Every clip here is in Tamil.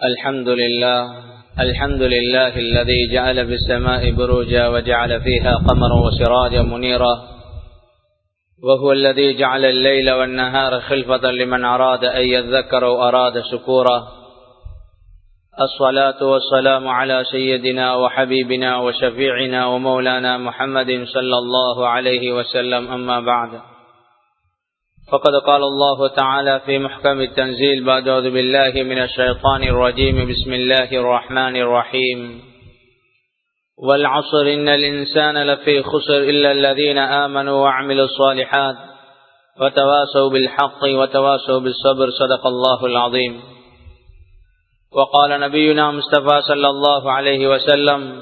الحمد لله الحمد لله الذي جعل في السماء بروجا وجعل فيها قمرا وسراجا منيرا وهو الذي جعل الليل والنهار خلفة لمن أراد أن يذكر وأراد شكورا الصلاة والسلام على سيدنا وحبيبنا وشفيعنا ومولانا محمد صلى الله عليه وسلم أما بعد فقد قال الله تعالى في محكم التنزيل بعد أعوذ بالله من الشيطان الرجيم بسم الله الرحمن الرحيم والعصر إن الإنسان لفي خسر إلا الذين آمنوا وعملوا الصالحات وتواسوا بالحق وتواسوا بالصبر صدق الله العظيم وقال نبينا مصطفى صلى الله عليه وسلم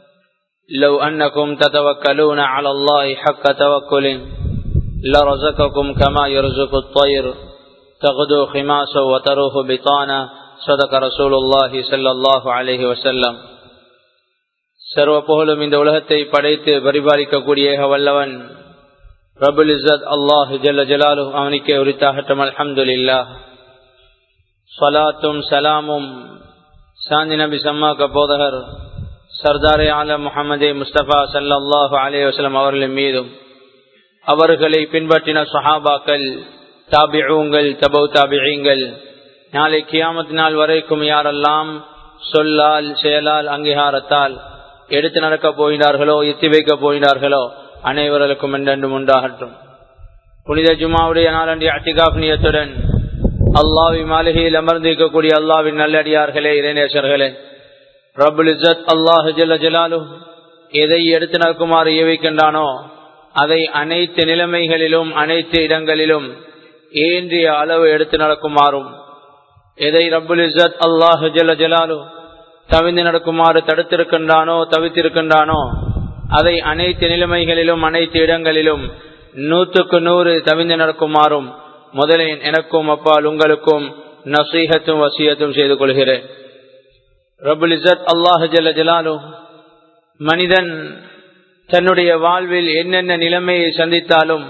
لو أنكم تتوكلون على الله حق توكل لرزقكم كما يرزق الطير تغدو خماسا وتروح بطانا صدق رسول الله صلى الله عليه وسلم சர்வ புகழும் இந்த உலகத்தை படைத்து பரிபாலிக்கக்கூடிய வல்லவன் ரபுல் இசத் அல்லாஹ் ஜல்ல ஜலாலு அவனுக்கே உரித்தாகட்டும் அல்ஹம்துலில்லா சலாத்தும் சலாமும் சாந்தி நபி சம்மாக்க போதகர் சர்தாரே ஆலம் முகமதே முஸ்தபா சல்லாஹு அலே வசலம் அவர்களின் மீதும் அவர்களை பின்பற்றின சஹாபாக்கள் தாபிஊங்கள் தபௌ தாபிகள் நாளை கியாமத் நாள் வரைக்கும் யாரெல்லாம் சொல்லால் செயலால் அங்கீகாரத்தால் எடுத்து நடக்க போகிறார்களோ எத்தி வைக்க போகிறார்களோ அனைவர்களுக்கும் என்றென்றும் உண்டாகட்டும் புனித ஜுமாவுடைய நாளன்றி அட்டிகாப் நியத்துடன் அல்லாவி மாளிகையில் அமர்ந்திருக்கக்கூடிய அல்லாவின் நல்லடியார்களே இறைநேசர்களே ரபுல் இசத் அல்லாஹு ஜல்ல ஜலாலு எதை எடுத்து நடக்குமாறு ஏவிக்கின்றானோ அதை அனைத்து நிலைமைகளிலும் அனைத்து இடங்களிலும் ஏந்திய அளவு எடுத்து நடக்குமாறும் எதை ரபுல் இசத் அல்லாஹு ஜல்ல ஜலாலு தவிந்து நடக்குமாறு தடுத்திருக்கின்றானோ தவித்திருக்கின்றானோ அதை அனைத்து நிலைமைகளிலும் அனைத்து இடங்களிலும் நூற்றுக்கு நூறு தவிந்து நடக்குமாறும் முதலில் எனக்கும் அப்பால் உங்களுக்கும் நசீகத்தும் வசியத்தும் செய்து கொள்கிறேன் ரபுல் இசத் அல்லாஹு ஜல்ல ஜலாலு மனிதன் தன்னுடைய வாழ்வில் என்னென்ன நிலைமையை சந்தித்தாலும்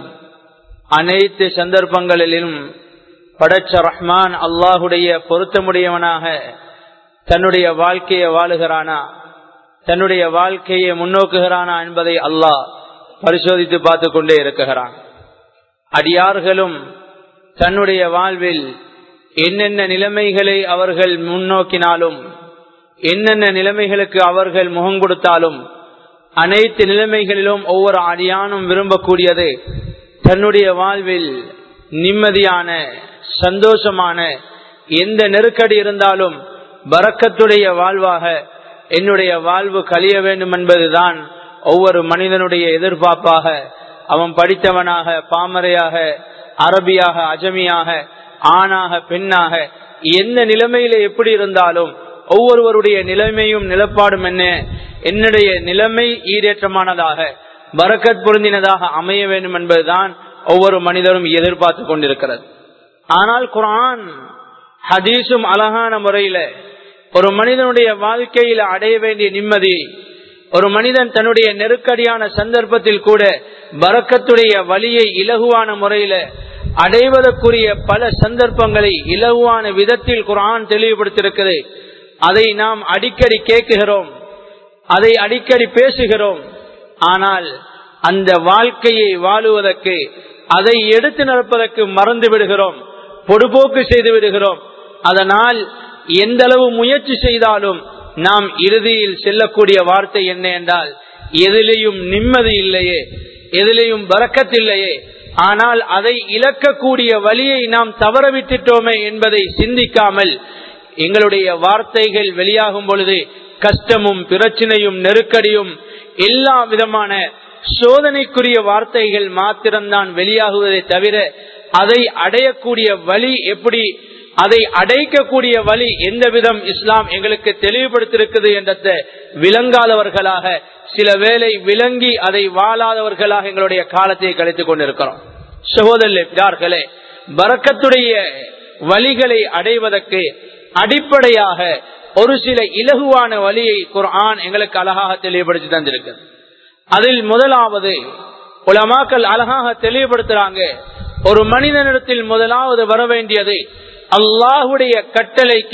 அனைத்து சந்தர்ப்பங்களிலும் படைச்ச ரஹ்மான் அல்லாஹுடைய பொருத்தமுடையவனாக தன்னுடைய வாழ்க்கையை வாழுகிறானா தன்னுடைய வாழ்க்கையை முன்னோக்குகிறானா என்பதை அல்லாஹ் பரிசோதித்து பார்த்து கொண்டே இருக்குகிறான் அடியார்களும் தன்னுடைய வாழ்வில் என்னென்ன நிலைமைகளை அவர்கள் முன்னோக்கினாலும் என்னென்ன நிலைமைகளுக்கு அவர்கள் முகம் கொடுத்தாலும் அனைத்து நிலைமைகளிலும் ஒவ்வொரு அடியானும் விரும்பக்கூடியது தன்னுடைய வாழ்வில் நிம்மதியான சந்தோஷமான எந்த நெருக்கடி இருந்தாலும் பறக்கத்துடைய வாழ்வாக என்னுடைய வாழ்வு கழிய வேண்டும் என்பதுதான் ஒவ்வொரு மனிதனுடைய எதிர்பார்ப்பாக அவன் படித்தவனாக பாமரையாக அரபியாக அஜமியாக ஆணாக பெண்ணாக எந்த நிலைமையில எப்படி இருந்தாலும் ஒவ்வொருவருடைய நிலைமையும் நிலப்பாடும் என்ன என்னுடைய நிலைமை ஈடேற்றமானதாக பரக்கத் பொருந்தினதாக அமைய வேண்டும் என்பதுதான் ஒவ்வொரு மனிதரும் எதிர்பார்த்து கொண்டிருக்கிறது ஆனால் குரான் ஹதீஸும் அழகான முறையில ஒரு மனிதனுடைய வாழ்க்கையில அடைய வேண்டிய நிம்மதி ஒரு மனிதன் தன்னுடைய நெருக்கடியான சந்தர்ப்பத்தில் கூட பறக்கத்துடைய வழியை இலகுவான முறையில அடைவதற்குரிய பல சந்தர்ப்பங்களை இலகுவான விதத்தில் குரான் தெளிவுபடுத்திருக்கிறது அதை நாம் அடிக்கடி கேட்குகிறோம் அதை அடிக்கடி பேசுகிறோம் ஆனால் அந்த வாழ்க்கையை வாழுவதற்கு அதை எடுத்து நடப்பதற்கு மறந்து விடுகிறோம் பொடுபோக்கு செய்து விடுகிறோம் அதனால் எந்த அளவு முயற்சி செய்தாலும் நாம் இறுதியில் செல்லக்கூடிய வார்த்தை என்ன என்றால் எதிலையும் நிம்மதி இல்லையே எதிலையும் பறக்கத்தில்லையே ஆனால் அதை இழக்கக்கூடிய வழியை நாம் தவற விட்டுட்டோமே என்பதை சிந்திக்காமல் எங்களுடைய வார்த்தைகள் வெளியாகும் பொழுது கஷ்டமும் பிரச்சனையும் நெருக்கடியும் எல்லா விதமான சோதனைக்குரிய வார்த்தைகள் மாத்திரம்தான் வெளியாகுவதை தவிர அதை அடையக்கூடிய வழி எப்படி அதை அடைக்கக்கூடிய வழி எந்த விதம் இஸ்லாம் எங்களுக்கு தெளிவுபடுத்திருக்குது என்ற விளங்காதவர்களாக சில வேளை விளங்கி அதை வாழாதவர்களாக எங்களுடைய காலத்தை கழித்துக் கொண்டிருக்கிறோம் சகோதரர்களே பறக்கத்துடைய வழிகளை அடைவதற்கு அடிப்படையாக ஒரு சில இலகுவான வழியை குர்ஆன் எங்களுக்கு அழகாக தெளிவுபடுத்தி தந்திருக்கு அதில் முதலாவது உலமாக்கள் அழகாக தெளிவுபடுத்துறாங்க ஒரு மனிதனிடத்தில் முதலாவது வர வேண்டியது அல்லாஹுடைய கட்டளைக்கு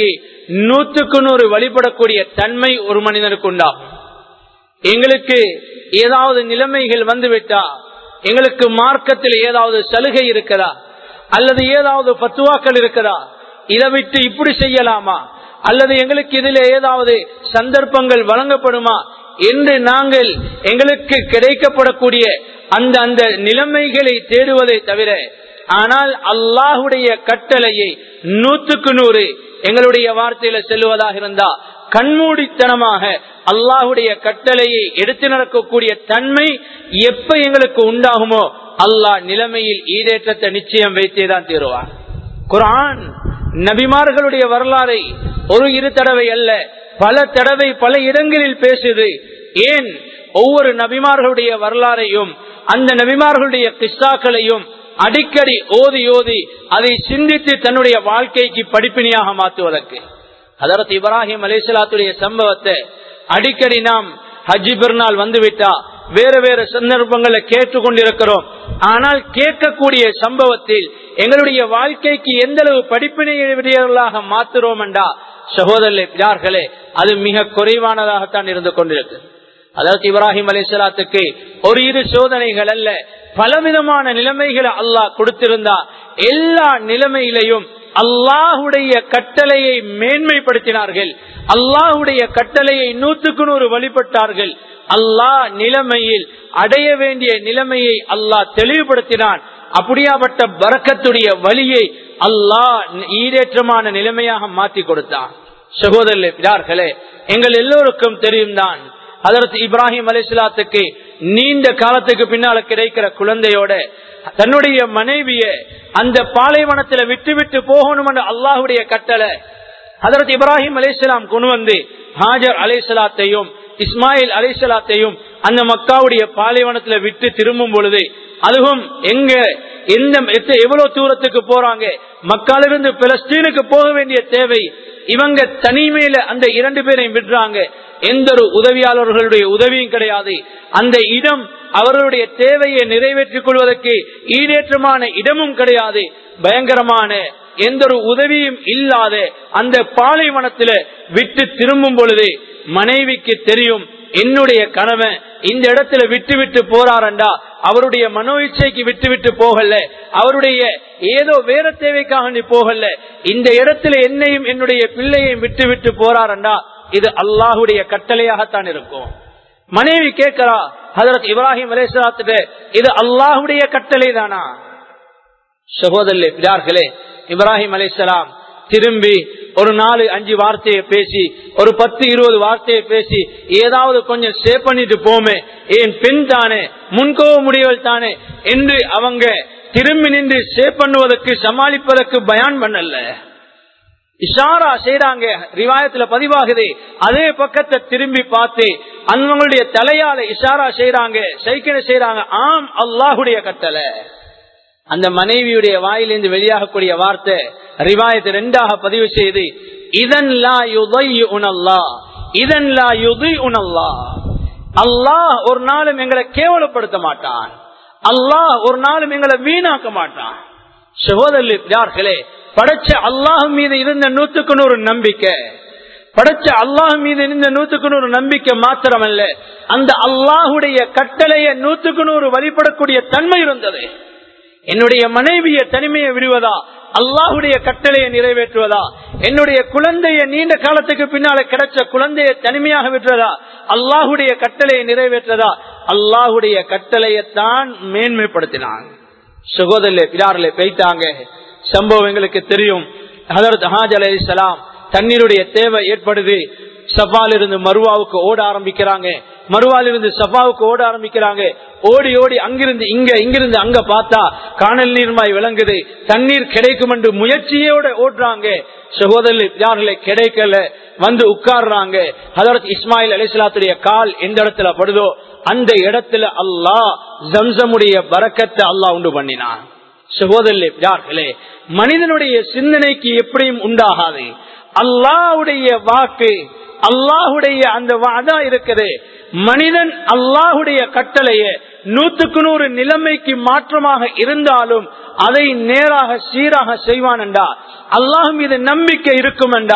நூற்றுக்கு நூறு வழிபடக்கூடிய தன்மை ஒரு மனிதனுக்கு உண்டாகும் எங்களுக்கு ஏதாவது நிலைமைகள் வந்துவிட்டா எங்களுக்கு மார்க்கத்தில் ஏதாவது சலுகை இருக்கிறதா அல்லது ஏதாவது பத்துவாக்கள் இருக்கிறதா இதை விட்டு இப்படி செய்யலாமா அல்லது எங்களுக்கு இதில் ஏதாவது சந்தர்ப்பங்கள் வழங்கப்படுமா என்று நாங்கள் எங்களுக்கு கிடைக்கப்படக்கூடிய அந்த அந்த நிலைமைகளை தேடுவதை தவிர ஆனால் அல்லாஹுடைய கட்டளையை நூற்றுக்கு நூறு எங்களுடைய வார்த்தையில செல்வதாக இருந்தா கண்மூடித்தனமாக அல்லாஹுடைய கட்டளையை எடுத்து நடக்கக்கூடிய தன்மை எப்ப எங்களுக்கு உண்டாகுமோ அல்லாஹ் நிலைமையில் ஈடேற்றத்தை நிச்சயம் வைத்தேதான் தீருவார் குரான் நபிமார்களுடைய வரலாறை ஒரு இரு தடவை அல்ல பல தடவை பல இடங்களில் பேசுது ஏன் ஒவ்வொரு நபிமார்களுடைய வரலாறையும் அந்த நபிமார்களுடைய கிஸ்தாக்களையும் அடிக்கடி ஓதி ஓதி அதை சிந்தித்து தன்னுடைய வாழ்க்கைக்கு படிப்பினியாக மாற்றுவதற்கு அதற்கு இப்ராஹிம் அலிசலாத்துடைய சம்பவத்தை அடிக்கடி நாம் ஹஜ்ஜி பெருநாள் வந்துவிட்டா வேற வேற சந்தர்ப்பங்களை கேட்டுக்கொண்டிருக்கிறோம் ஆனால் கேட்கக்கூடிய சம்பவத்தில் எங்களுடைய வாழ்க்கைக்கு எந்த அளவு படிப்பினைகளாக மாத்துறோம் என்றா சகோதரர்களே அது மிக குறைவானதாகத்தான் இருந்து கொண்டிருக்கு அதாவது இப்ராஹிம் அலிசலாத்துக்கு ஒரு இரு சோதனைகள் அல்ல பலவிதமான நிலைமைகளை அல்லாஹ் கொடுத்திருந்தா எல்லா நிலைமையிலையும் அல்லாஹுடைய கட்டளையை மேன்மைப்படுத்தினார்கள் அல்லாஹுடைய கட்டளையை நூற்றுக்கு நூறு வழிபட்டார்கள் அல்லாஹ் நிலைமையில் அடைய வேண்டிய நிலைமையை அல்லாஹ் தெளிவுபடுத்தினான் அப்படியாப்பட்ட பறக்கத்துடைய வழியை அல்லாஹ் ஈடேற்றமான நிலைமையாக மாற்றி கொடுத்தான் சகோதரர்களே எங்கள் எல்லோருக்கும் தெரியும் தான் அதற்கு இப்ராஹிம் அலிஸ்லாத்துக்கு நீண்ட காலத்துக்கு பின்னால கிடைக்கிற குழந்தையோட தன்னுடைய மனைவிய அந்த பாலைவனத்துல விட்டு விட்டு போகணும் என்ற அல்லாஹுடைய கட்டளை அதற்கு இப்ராஹிம் அலிஸ்லாம் கொண்டு வந்து ஹாஜர் அலிஸ்லாத்தையும் இஸ்மாயில் அலிஸ்லாத்தையும் அந்த மக்காவுடைய பாலைவனத்துல விட்டு திரும்பும் பொழுது அதுவும் எங்க எந்த எவ்வளவு தூரத்துக்கு போறாங்க மக்காலிருந்து பிலஸ்தீனுக்கு போக வேண்டிய தேவை இவங்க தனிமையில அந்த இரண்டு பேரையும் விடுறாங்க எந்த ஒரு உதவியாளர்களுடைய உதவியும் கிடையாது அந்த இடம் அவர்களுடைய தேவையை நிறைவேற்றிக் கொள்வதற்கு ஈடேற்றமான இடமும் கிடையாது பயங்கரமான எந்த ஒரு உதவியும் இல்லாத அந்த பாலைவனத்தில விட்டு திரும்பும் பொழுது மனைவிக்கு தெரியும் என்னுடைய கணவன் இந்த இடத்துல விட்டு விட்டு போறாரண்டா அவருடைய மனோ இச்சைக்கு விட்டு விட்டு போகல அவருடைய ஏதோ வேற தேவைக்காக நீ போகல இந்த இடத்துல என்னையும் என்னுடைய பிள்ளையையும் விட்டு விட்டு போறாரண்டா இது அல்லாஹுடைய கட்டளையாகத்தான் இருக்கும் மனைவி கேட்கிறா ஹதரத் இப்ராஹிம் அலேஸ்வராத்துட்டு இது அல்லாஹுடைய கட்டளை தானா சகோதரே பிதார்களே இப்ராஹிம் அலிசலாம் திரும்பி ஒரு நாலு அஞ்சு வார்த்தையை பேசி ஒரு பத்து இருபது வார்த்தையை பேசி ஏதாவது கொஞ்சம் சேவ் பண்ணிட்டு போமே ஏன் பெண் தானே முன்கோவ முடிவுகள் தானே என்று அவங்க திரும்பி நின்று சேவ் பண்ணுவதற்கு சமாளிப்பதற்கு பயான் பண்ணல இஷாரா செய்யறாங்க ரிவாயத்துல பதிவாகுது அதே பக்கத்தை திரும்பி பார்த்து அவங்களுடைய தலையால இஷாரா செய்யறாங்க சைக்கிளை செய்யறாங்க ஆம் அல்லாஹுடைய கட்டளை அந்த மனைவியுடைய வாயிலிருந்து வெளியாகக்கூடிய வார்த்தை ரிவாயத்தை ரெண்டாக பதிவு செய்து இதன் லா உணல்லா இதன் லா உணல்லா அல்லாஹ் ஒரு நாளும் எங்களை கேவலப்படுத்த மாட்டான் அல்லாஹ் ஒரு நாளும் எங்களை வீணாக்க மாட்டான் சகோதரர்களே படைச்ச அல்லாஹ் மீது இருந்த நூத்துக்கு நூறு நம்பிக்கை படைச்ச அல்லாஹ் மீது இருந்த நூத்துக்கு நூறு நம்பிக்கை மாத்திரமல்ல அந்த அல்லாஹுடைய கட்டளையை நூத்துக்கு நூறு வழிபடக்கூடிய தன்மை இருந்தது என்னுடைய மனைவியை தனிமையை விடுவதா அல்லாஹுடைய கட்டளையை நிறைவேற்றுவதா என்னுடைய குழந்தைய நீண்ட காலத்துக்கு பின்னால கிடைச்ச குழந்தையை தனிமையாக விட்டுறதா அல்லாஹுடைய கட்டளையை நிறைவேற்றதா அல்லாஹுடைய கட்டளையத்தான் மேன்மைப்படுத்தினான் சகோதரே பிடாரிலே பெய்தாங்க சம்பவம் எங்களுக்கு தெரியும் ஹதரத் ஹாஜ் அலி சலாம் தண்ணீருடைய தேவை ஏற்படுது சஃபால் இருந்து மருவாவுக்கு ஓட ஆரம்பிக்கிறாங்க மறுவால் இருந்து சஃபாவுக்கு ஓட ஆரம்பிக்கிறாங்க ஓடி ஓடி அங்கிருந்து இங்க இங்கிருந்து அங்க பார்த்தா காணல் நீர்மாய் விளங்குது தண்ணீர் கிடைக்கும் என்று முயற்சியோட ஓடுறாங்க சகோதரர்களை கிடைக்கல வந்து உட்கார்றாங்க ஹதரத் இஸ்மாயில் அலிஸ்லாத்துடைய கால் எந்த இடத்துல படுதோ அந்த இடத்துல அல்லாஹ் ஜம்சமுடைய பறக்கத்தை அல்லாஹ் உண்டு பண்ணினான் சகோதரர்களே மனிதனுடைய சிந்தனைக்கு எப்படியும் உண்டாகாது அல்லாஹுடைய வாக்கு அல்லாஹுடைய அந்த வாதா இருக்குது மனிதன் அல்லாஹுடைய கட்டளைய நூத்துக்கு நூறு நிலைமைக்கு மாற்றமாக இருந்தாலும் அதை நேராக சீராக செய்வான் என்றா அல்லாஹ் மீது நம்பிக்கை இருக்கும் என்றா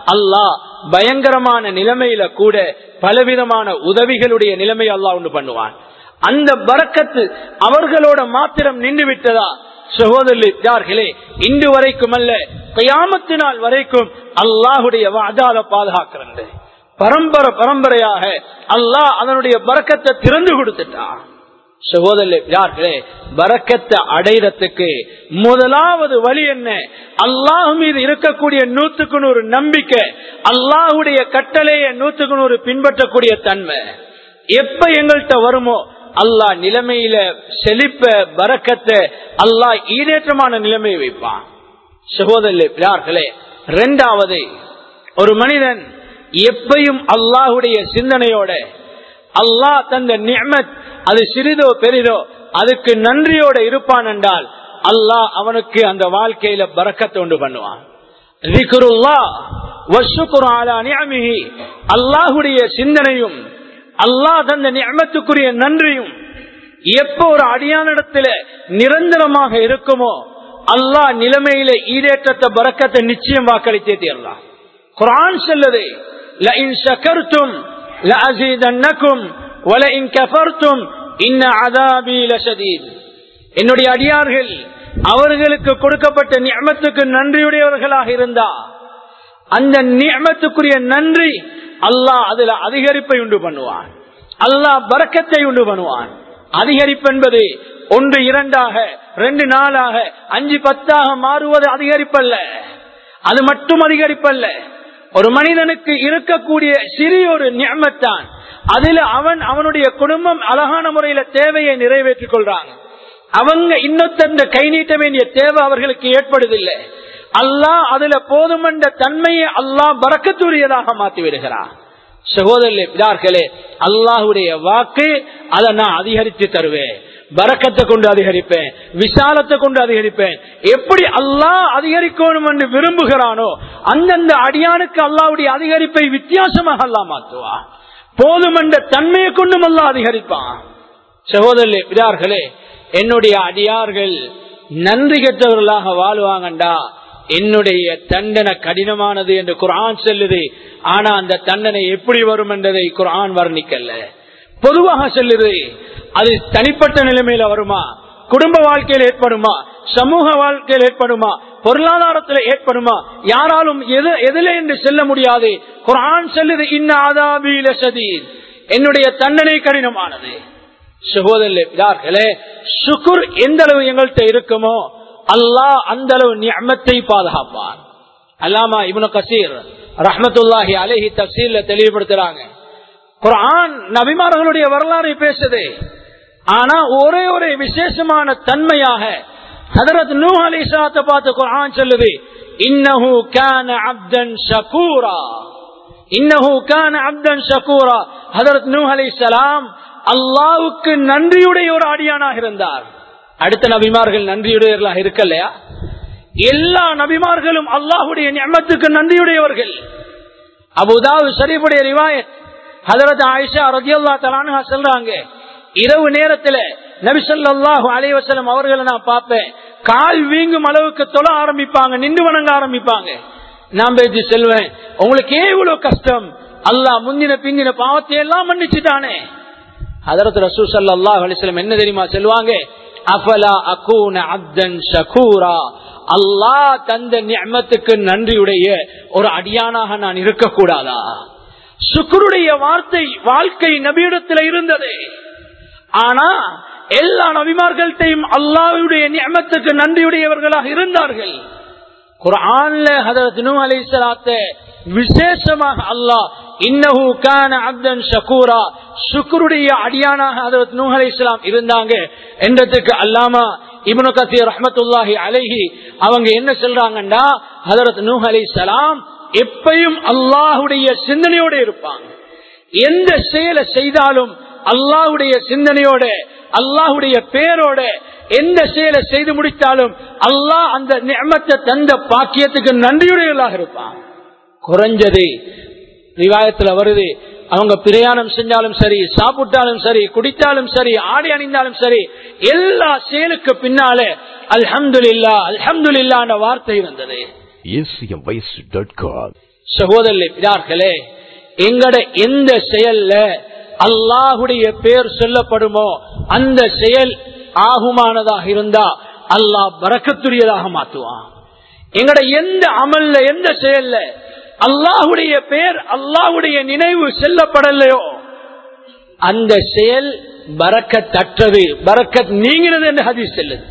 அல்லாஹ் பயங்கரமான நிலைமையில கூட பலவிதமான உதவிகளுடைய நிலைமை அல்லாஹ் உண்டு பண்ணுவான் அந்த பறக்கத்து அவர்களோட மாத்திரம் நின்று விட்டதா சகோதரர்களே இன்று வரைக்கும் அல்ல கயாமத்து நாள் வரைக்கும் அல்லாஹுடைய வாதால பாதுகாக்கிறது பரம்பரை பரம்பரையாக அல்லாஹ் அதனுடைய பறக்கத்தை திறந்து கொடுத்துட்டான் சகோதரர்களே பறக்கத்தை அடைறதுக்கு முதலாவது வழி என்ன அல்லாஹ் மீது இருக்கக்கூடிய நூத்துக்கு நூறு நம்பிக்கை அல்லாஹுடைய கட்டளையை நூத்துக்கு நூறு பின்பற்றக்கூடிய தன்மை எப்ப எங்கள்கிட்ட வருமோ அல்லாஹ் நிலைமையில செழிப்ப பறக்கத்தை அல்லாஹ் ஈடேற்றமான நிலைமையை வைப்பான் சகோதரர்களே இரண்டாவது ஒரு மனிதன் எப்பையும் அல்லாஹுடைய சிந்தனையோட அல்லாஹ் தந்த நியமத் அது சிறிதோ பெரிதோ அதுக்கு நன்றியோட இருப்பான் என்றால் அல்லாஹ் அவனுக்கு அந்த வாழ்க்கையில பறக்கத்தை உண்டு பண்ணுவான் அல்லாஹுடைய சிந்தனையும் அல்லாஹ் தந்த நியமத்துக்குரிய நன்றியும் எப்ப ஒரு அடியானிடத்துல நிரந்தரமாக இருக்குமோ அல்லாஹ் நிலைமையில ஈடேற்றத்தை பறக்கத்தை நிச்சயம் வாக்களித்தே தீரலாம் குரான் செல்லது لئن شكرتم لأزيدنكم ولئن كفرتم إن عذابي لشديد என்னுடைய அடியார்கள் அவர்களுக்கு கொடுக்கப்பட்ட நியமத்துக்கு நன்றியுடையவர்களாக இருந்தா அந்த நியமத்துக்குரிய நன்றி அல்லாஹ் அதுல அதிகரிப்பை உண்டு பண்ணுவான் அல்லாஹ் பறக்கத்தை உண்டு பண்ணுவான் அதிகரிப்பு என்பது ஒன்று இரண்டாக ரெண்டு நாளாக அஞ்சு பத்தாக மாறுவது அதிகரிப்பல்ல அது மட்டும் அதிகரிப்பல்ல ஒரு மனிதனுக்கு இருக்கக்கூடிய சிறிய ஒரு நியமத்தான் அதுல அவன் அவனுடைய குடும்பம் அழகான முறையில தேவையை நிறைவேற்றிக் கொள்றாங்க அவங்க இன்னொத்தந்த கை நீட்ட வேண்டிய தேவை அவர்களுக்கு ஏற்படுதில்லை அல்லாஹ் அதுல போதுமன்ற தன்மையை அல்லாஹ் பறக்கத்துரியதாக மாற்றி விடுகிறான் சகோதரர்களே அல்லாஹுடைய வாக்கு அதை நான் அதிகரித்து தருவேன் பறக்கத்தை கொண்டு அதிகரிப்பேன் விசாலத்தை கொண்டு அதிகரிப்பேன் எப்படி அல்லாஹ் அதிகரிக்கணும் என்று விரும்புகிறானோ அந்தந்த அடியானுக்கு அல்லாவுடைய அதிகரிப்பை வித்தியாசமாக அல்லா மாற்றுவா போதும் என்ற தன்மையை கொண்டும் அல்லா அதிகரிப்பான் சகோதரர்களே பிதார்களே என்னுடைய அடியார்கள் நன்றி கெட்டவர்களாக வாழ்வாங்கண்டா என்னுடைய தண்டனை கடினமானது என்று குரான் சொல்லுது ஆனா அந்த தண்டனை எப்படி வரும் என்றதை குரான் வர்ணிக்கல்ல பொதுவாக சொல்லுது அது தனிப்பட்ட நிலைமையில வருமா குடும்ப வாழ்க்கையில் ஏற்படுமா சமூக வாழ்க்கையில் ஏற்படுமா பொருளாதாரத்தில் ஏற்படுமா யாராலும் எது எதில என்று செல்ல முடியாது குரான் சொல்லுது இன்ன ஆதாபீல சதீர் என்னுடைய தண்டனை கடினமானது சகோதரர்களே சுக்குர் எந்த அளவு எங்கள்கிட்ட இருக்குமோ அல்லாஹ் அந்த அளவு நியமத்தை பாதுகாப்பான் அல்லாமா இவனு கசீர் ரஹமத்துல்லாஹி அலஹி தப்சீல்ல தெளிவுபடுத்துறாங்க குரான் நபிமார்களுடைய வரலாறு பேசுது ஆனா ஒரே ஒரு விசேஷமான தன்மையாக ஹதரத் நூ அலிசாத்தை பார்த்து குரான் சொல்லுது இன்னஹு கான அப்தன் ஷகூரா இன்னஹு கான அப்தன் ஷகூரா ஹதரத் நூ அலிசலாம் அல்லாவுக்கு நன்றியுடைய ஒரு அடியானாக இருந்தார் அடுத்த நபிமார்கள் நன்றியுடையவர்களாக இருக்கலையா எல்லா நபிமார்களும் அல்லாஹுடைய நியமத்துக்கு நன்றியுடையவர்கள் அபுதாவு ஷரீஃபுடைய ரிவாயத் ஹதரத் ஆயிஷா ரதியுல்லா தலானுஹா சொல்றாங்க இரவு நேரத்துல நபிசல்லாஹு அலைவசலம் அவர்களை நான் பார்ப்பேன் கால் வீங்கும் அளவுக்கு தொழ ஆரம்பிப்பாங்க நின்று வணங்க ஆரம்பிப்பாங்க நான் பேச்சு செல்வேன் உங்களுக்கு ஏன் இவ்வளவு கஷ்டம் அல்லாஹ் முந்தின பிந்தின பாவத்தை எல்லாம் மன்னிச்சுட்டானே ஹதரத் ரசூ சல்லாஹ் அலிஸ்லம் என்ன தெரியுமா சொல்லுவாங்க அஃபலா அகூன அப்தன் ஷகூரா அல்லாஹ் தந்த நியமத்துக்கு நன்றியுடைய ஒரு அடியானாக நான் இருக்கக்கூடாதா சுக்குருடைய வார்த்தை வாழ்க்கை நபியிடத்தில் இருந்தது ஆனா எல்லா நபிமார்கள்ட்டையும் அல்லாவுடைய நியமத்துக்கு நன்றியுடையவர்களாக இருந்தார்கள் குரான்ல ஹதரத் நூ அலைஹிஸ்ஸலாத்த விசேஷமாக அல்லாஹ் இன்னஹு கான அப்தன் ஷகூரா சுக்ருடைய அடியானாக ஹதரத் நூ அலைஹிஸ்ஸலாம் இருந்தாங்க என்றதுக்கு அல்லாமா இப்னு கசீர் ரஹ்மத்துல்லாஹி அலைஹி அவங்க என்ன சொல்றாங்கன்னா ஹதரத் நூ அலைஹிஸ்ஸலாம் எப்பயும் அல்லாஹுடைய சிந்தனையோட இருப்பாங்க எந்த செயலை செய்தாலும் அல்லாஹுடைய சிந்தனையோட அல்லாஹுடைய பேரோட எந்த செயலை செய்து முடித்தாலும் அல்லாஹ் அந்த நியமத்தை தந்த பாக்கியத்துக்கு நன்றியுடையவர்களாக இருப்பான் குறைஞ்சது விவாதத்துல வருது அவங்க பிரயாணம் செஞ்சாலும் சரி சாப்பிட்டாலும் சரி குடித்தாலும் சரி ஆடை அணிந்தாலும் சரி எல்லா செயலுக்கு பின்னாலே அல்ஹம்துலில்லா அல்ஹம்துலில்லான வார்த்தை இருந்தது acmvoice.com சகோதரர்களே எங்கட எந்த செயல்ல அல்லாஹுடைய பேர் சொல்லப்படுமோ அந்த செயல் ஆகுமானதாக இருந்தா அல்லாஹ் பறக்கத்துரியதாக மாத்துவான் எங்கட எந்த அமல்ல எந்த செயல்ல அல்லாஹுடைய பேர் அல்லாஹுடைய நினைவு செல்லப்படலையோ அந்த செயல் பறக்கத்தற்றது பறக்கத் நீங்கினது என்று ஹதீஸ் செல்லுது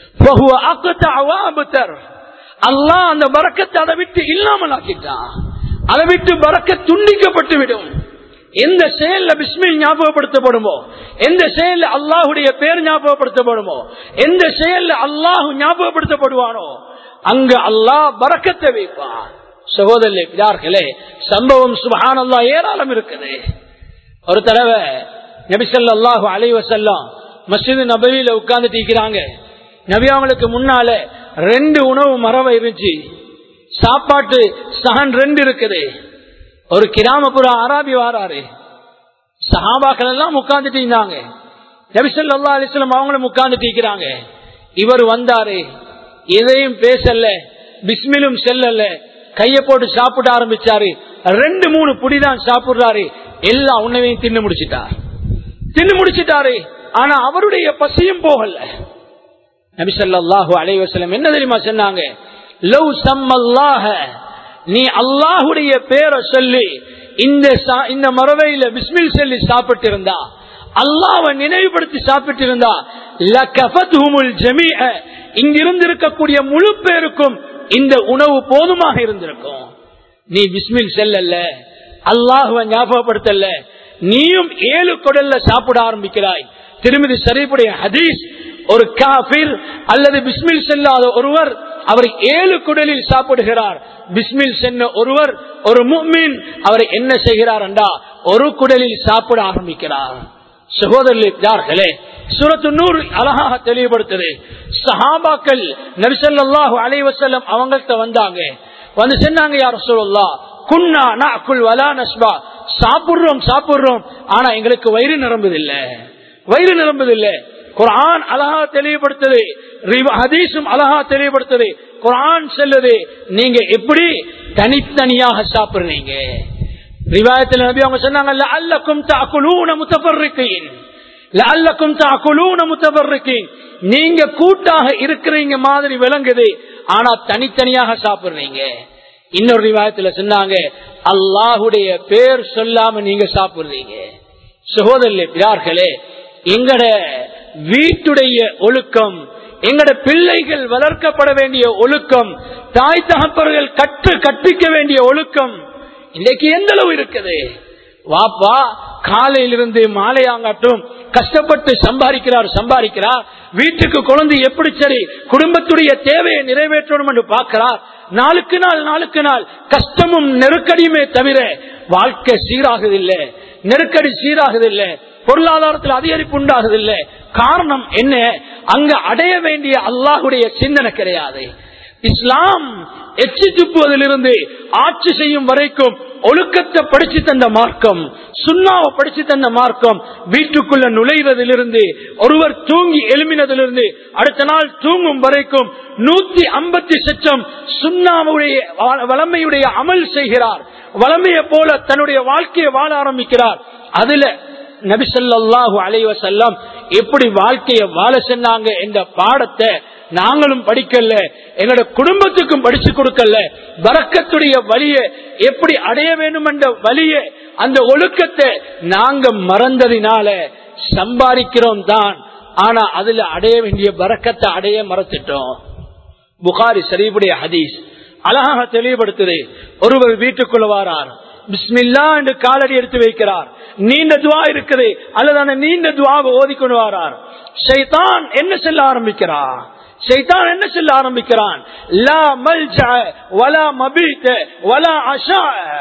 அல்லாஹ் அந்த பறக்கத்தை அதை விட்டு இல்லாமல் ஆக்கிட்டான் அதை விட்டு பறக்க துண்டிக்கப்பட்டு விடும் எந்த செயல்ல பிஸ்மில் ஞாபகப்படுத்தப்படுமோ எந்த செயல்ல அல்லாஹுடைய பேர் ஞாபகப்படுத்தப்படுமோ எந்த செயல்ல அல்லாஹு ஞாபகப்படுத்தப்படுவானோ அங்க அல்லாஹ் பறக்கத்தை வைப்பான் சகோதரே பிதார்களே சம்பவம் சுபஹான் அல்லா ஏராளம் இருக்குது ஒரு தடவை நபிசல்லாஹு அலைவசல்லாம் மசிது நபவியில உட்கார்ந்து இருக்கிறாங்க நபி அவங்களுக்கு முன்னால ரெண்டு உணவு மரபு இருந்துச்சு சாப்பாட்டு சகன் ரெண்டு இருக்குது ஒரு கிராமப்புற அராபி வாராரு சஹாபாக்கள் எல்லாம் உட்கார்ந்துட்டு இருந்தாங்க நபிசல்லா அலிஸ்லாம் அவங்களும் உட்கார்ந்துட்டு இருக்கிறாங்க இவர் வந்தாரு எதையும் பேசல பிஸ்மிலும் செல்லல கைய போட்டு சாப்பிட ஆரம்பிச்சாரு ரெண்டு மூணு புடிதான் சாப்பிடுறாரு எல்லா உணவையும் தின்னு முடிச்சிட்டார் தின்னு முடிச்சிட்டாரு ஆனா அவருடைய பசியும் போகல நபிசல்லாஹு அலைவசலம் என்ன தெரியுமா சொன்னாங்க லவ் சம்மல்லாஹ நீ அல்லாஹுடைய பேரை சொல்லி இந்த இந்த மரவையில பிஸ்மில் சொல்லி சாப்பிட்டு இருந்தா அல்லாவை நினைவுபடுத்தி சாப்பிட்டு இருந்தா இங்கிருந்து இருக்கக்கூடிய முழு பேருக்கும் இந்த உணவு போதுமாக இருந்திருக்கும் நீ பிஸ்மில் செல்லல்ல அல்லாஹுவ ஞாபகப்படுத்தல நீயும் ஏழு குடல்ல சாப்பிட ஆரம்பிக்கிறாய் திருமதி ஷரீஃபுடைய ஹதீஸ் ஒரு காபிர் அல்லது பிஸ்மில் செல்லாத ஒருவர் அவர் ஏழு குடலில் சாப்பிடுகிறார் பிஸ்மில் சென்ன ஒருவர் ஒரு முக்மீன் அவர் என்ன செய்கிறார் என்றா ஒரு குடலில் சாப்பிட ஆரம்பிக்கிறார் சகோதரர்களே சுரத்து நூறு அழகாக தெளிவுபடுத்துது சஹாபாக்கள் நரிசல்லாஹு அலைவசல்லம் அவங்கள்ட்ட வந்தாங்க வந்து சொன்னாங்க யார் சொல்லா குன்னா நாக்குள் வலா நஸ்பா சாப்பிடுறோம் சாப்பிடுறோம் ஆனா எங்களுக்கு வயிறு நிரம்புதில்லை வயிறு நிரம்புதில்லை குரான் அழகா தெளிவுபடுத்துது ஹதீஸும் அழகா தெளிவுபடுத்துது குரான் செல்லுது நீங்க எப்படி தனித்தனியாக சாப்பிடுறீங்க ரிவாயத்தில் நபி அவங்க சொன்னாங்க அல்லக்கும் தாக்குலூன முத்தபர்ரிக்கையின் அல்லக்கும் தாக்குலூன முத்தபர்ரிக்கையின் நீங்க கூட்டாக இருக்கிறீங்க மாதிரி விளங்குது ஆனா தனித்தனியாக சாப்பிடுறீங்க இன்னொரு ரிவாயத்துல சொன்னாங்க அல்லாஹுடைய பேர் சொல்லாம நீங்க சாப்பிடுறீங்க சகோதரர்களே பிறார்களே எங்கட வீட்டுடைய ஒழுக்கம் எங்கட பிள்ளைகள் வளர்க்கப்பட வேண்டிய ஒழுக்கம் தாய் தகப்பர்கள் கற்று கற்பிக்க வேண்டிய ஒழுக்கம் இன்னைக்கு எந்த அளவு இருக்குது வாப்பா காலையிலிருந்து மாலையாங்காட்டும் கஷ்டப்பட்டு சம்பாதிக்கிறார் சம்பாதிக்கிறார் வீட்டுக்கு குழந்தை எப்படி சரி குடும்பத்துடைய தேவையை நிறைவேற்றணும் என்று பார்க்கிறார் நாளுக்கு நாள் நாளுக்கு நாள் கஷ்டமும் நெருக்கடியுமே தவிர வாழ்க்கை சீராகுதில்லை நெருக்கடி சீராகுதில்லை பொருளாதாரத்தில் அதிகரிப்பு உண்டாகுதில்லை காரணம் என்ன அங்க அடைய வேண்டிய அல்லாஹுடைய சிந்தனை கிடையாது இஸ்லாம் எச்சு துப்புவதிலிருந்து ஆட்சி செய்யும் வரைக்கும் ஒழுக்கத்தை படிச்சு தந்த மார்க்கம் சுண்ணாவை படிச்சு தந்த மார்க்கம் வீட்டுக்குள்ள நுழைவதிலிருந்து ஒருவர் தூங்கி எழுமினதிலிருந்து அடுத்த நாள் தூங்கும் வரைக்கும் நூத்தி ஐம்பத்தி சச்சம் சுண்ணாவுடைய வளமையுடைய அமல் செய்கிறார் வளமையை போல தன்னுடைய வாழ்க்கையை வாழ ஆரம்பிக்கிறார் அதுல நபிசல்லாஹு அலைவசல்லம் எப்படி வாழ்க்கையை வாழ சொன்னாங்க என்ற பாடத்தை நாங்களும் படிக்கல எங்களோட குடும்பத்துக்கும் படிச்சு கொடுக்கல வரக்கத்துடைய வழியை எப்படி அடைய வேண்டும் என்ற வழியை அந்த ஒழுக்கத்தை நாங்க மறந்ததினால சம்பாதிக்கிறோம் தான் ஆனா அதுல அடைய வேண்டிய வரக்கத்தை அடைய மறந்துட்டோம் புகாரி ஷரீஃபுடைய ஹதீஸ் அழகாக தெளிவுபடுத்துது ஒருவர் வீட்டுக்குள்ள வாரார் பிஸ்மில்லா என்று காலடி எடுத்து வைக்கிறார் நீண்ட துவா இருக்குது அல்லது அந்த நீண்ட துவாவை ஓதிக்கொண்டு வாரார் ஷைதான் என்ன செல்ல ஆரம்பிக்கிறார் ஷைத்தான் என்ன சொல்ல ஆரம்பிக்கிறான் லா மல்ஜா வலா மபீத் வலா அஷா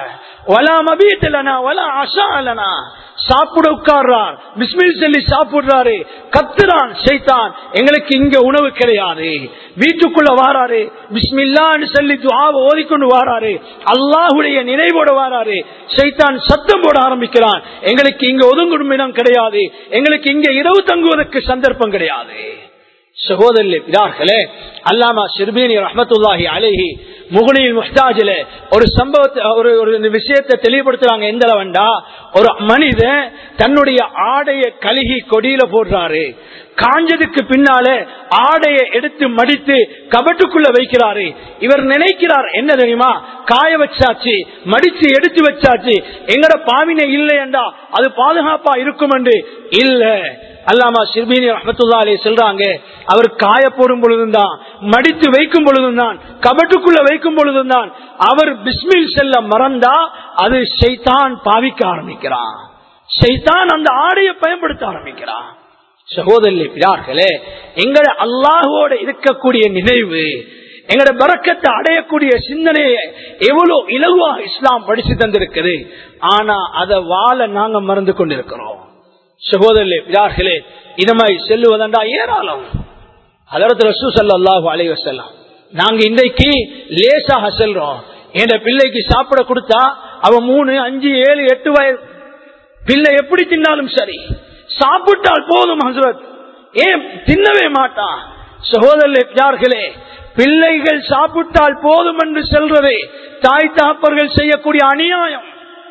வலா மபீத் லனா வலா அஷா லனா சாப்பிட உட்கார்றான் பிஸ்மில் சொல்லி சாப்பிடுறாரு கத்துறான் ஷைத்தான் எங்களுக்கு இங்க உணவு கிடையாது வீட்டுக்குள்ள வாராரு பிஸ்மில்லான்னு சொல்லி துவாவை ஓதிக்கொண்டு வாராரு அல்லாஹுடைய நினைவோட வாராரு ஷைத்தான் சத்தம் போட ஆரம்பிக்கிறான் எங்களுக்கு இங்க ஒதுங்கும் இடம் கிடையாது எங்களுக்கு இங்க இரவு தங்குவதற்கு சந்தர்ப்பம் கிடையாது சகோதரி பிதார்களே அல்லாமா ஷிர்பீனி ரஹமத்துல்லாஹி அலேஹி முகனில் முஹ்தாஜில ஒரு சம்பவத்தை ஒரு ஒரு விஷயத்தை தெளிவுபடுத்துறாங்க எந்த அளவண்டா ஒரு மனிதன் தன்னுடைய ஆடைய கழுகி கொடியில போடுறாரு காஞ்சதுக்கு பின்னால ஆடைய எடுத்து மடித்து கபட்டுக்குள்ள வைக்கிறாரு இவர் நினைக்கிறார் என்ன தெரியுமா காய வச்சாச்சு மடிச்சு எடுத்து வச்சாச்சு எங்கட பாவினை இல்லை என்றா அது பாதுகாப்பா இருக்கும் என்று இல்ல அல்லாமா சிறுபீனி ரஹமத்துல்லா அலி சொல்றாங்க அவர் காய போடும் பொழுதுதான் மடித்து வைக்கும் பொழுதுதான் கபட்டுக்குள்ள வைக்கும் பொழுதுதான் அவர் பிஸ்மில் செல்ல மறந்தா அது ஷைத்தான் பாவிக்க ஆரம்பிக்கிறான் ஷைத்தான் அந்த ஆடையை பயன்படுத்த ஆரம்பிக்கிறான் சகோதரி பிரார்களே எங்களை அல்லாஹோட இருக்கக்கூடிய நினைவு எங்களோட பறக்கத்தை அடையக்கூடிய சிந்தனையை எவ்வளவு இலகுவா இஸ்லாம் படிச்சு தந்திருக்குது ஆனா அதை வாழ நாங்க மறந்து கொண்டிருக்கிறோம் சகோதரி பிரார்களே இது மாதிரி செல்லுவதண்டா ஏராளம் அதற்கு ரசூ சல்லாஹூ அலைவ செல்லாம் நாங்க இன்றைக்கு லேசாக செல்றோம் என் பிள்ளைக்கு சாப்பிட கொடுத்தா அவன் மூணு அஞ்சு ஏழு எட்டு வயது பிள்ளை எப்படி தின்னாலும் சரி சாப்பிட்டால் போதும் ஹசரத் ஏன் தின்னவே மாட்டான் சகோதரர்களே பிள்ளைகள் சாப்பிட்டால் போதும் என்று செல்றதே தாய் தாப்பர்கள் செய்யக்கூடிய அநியாயம்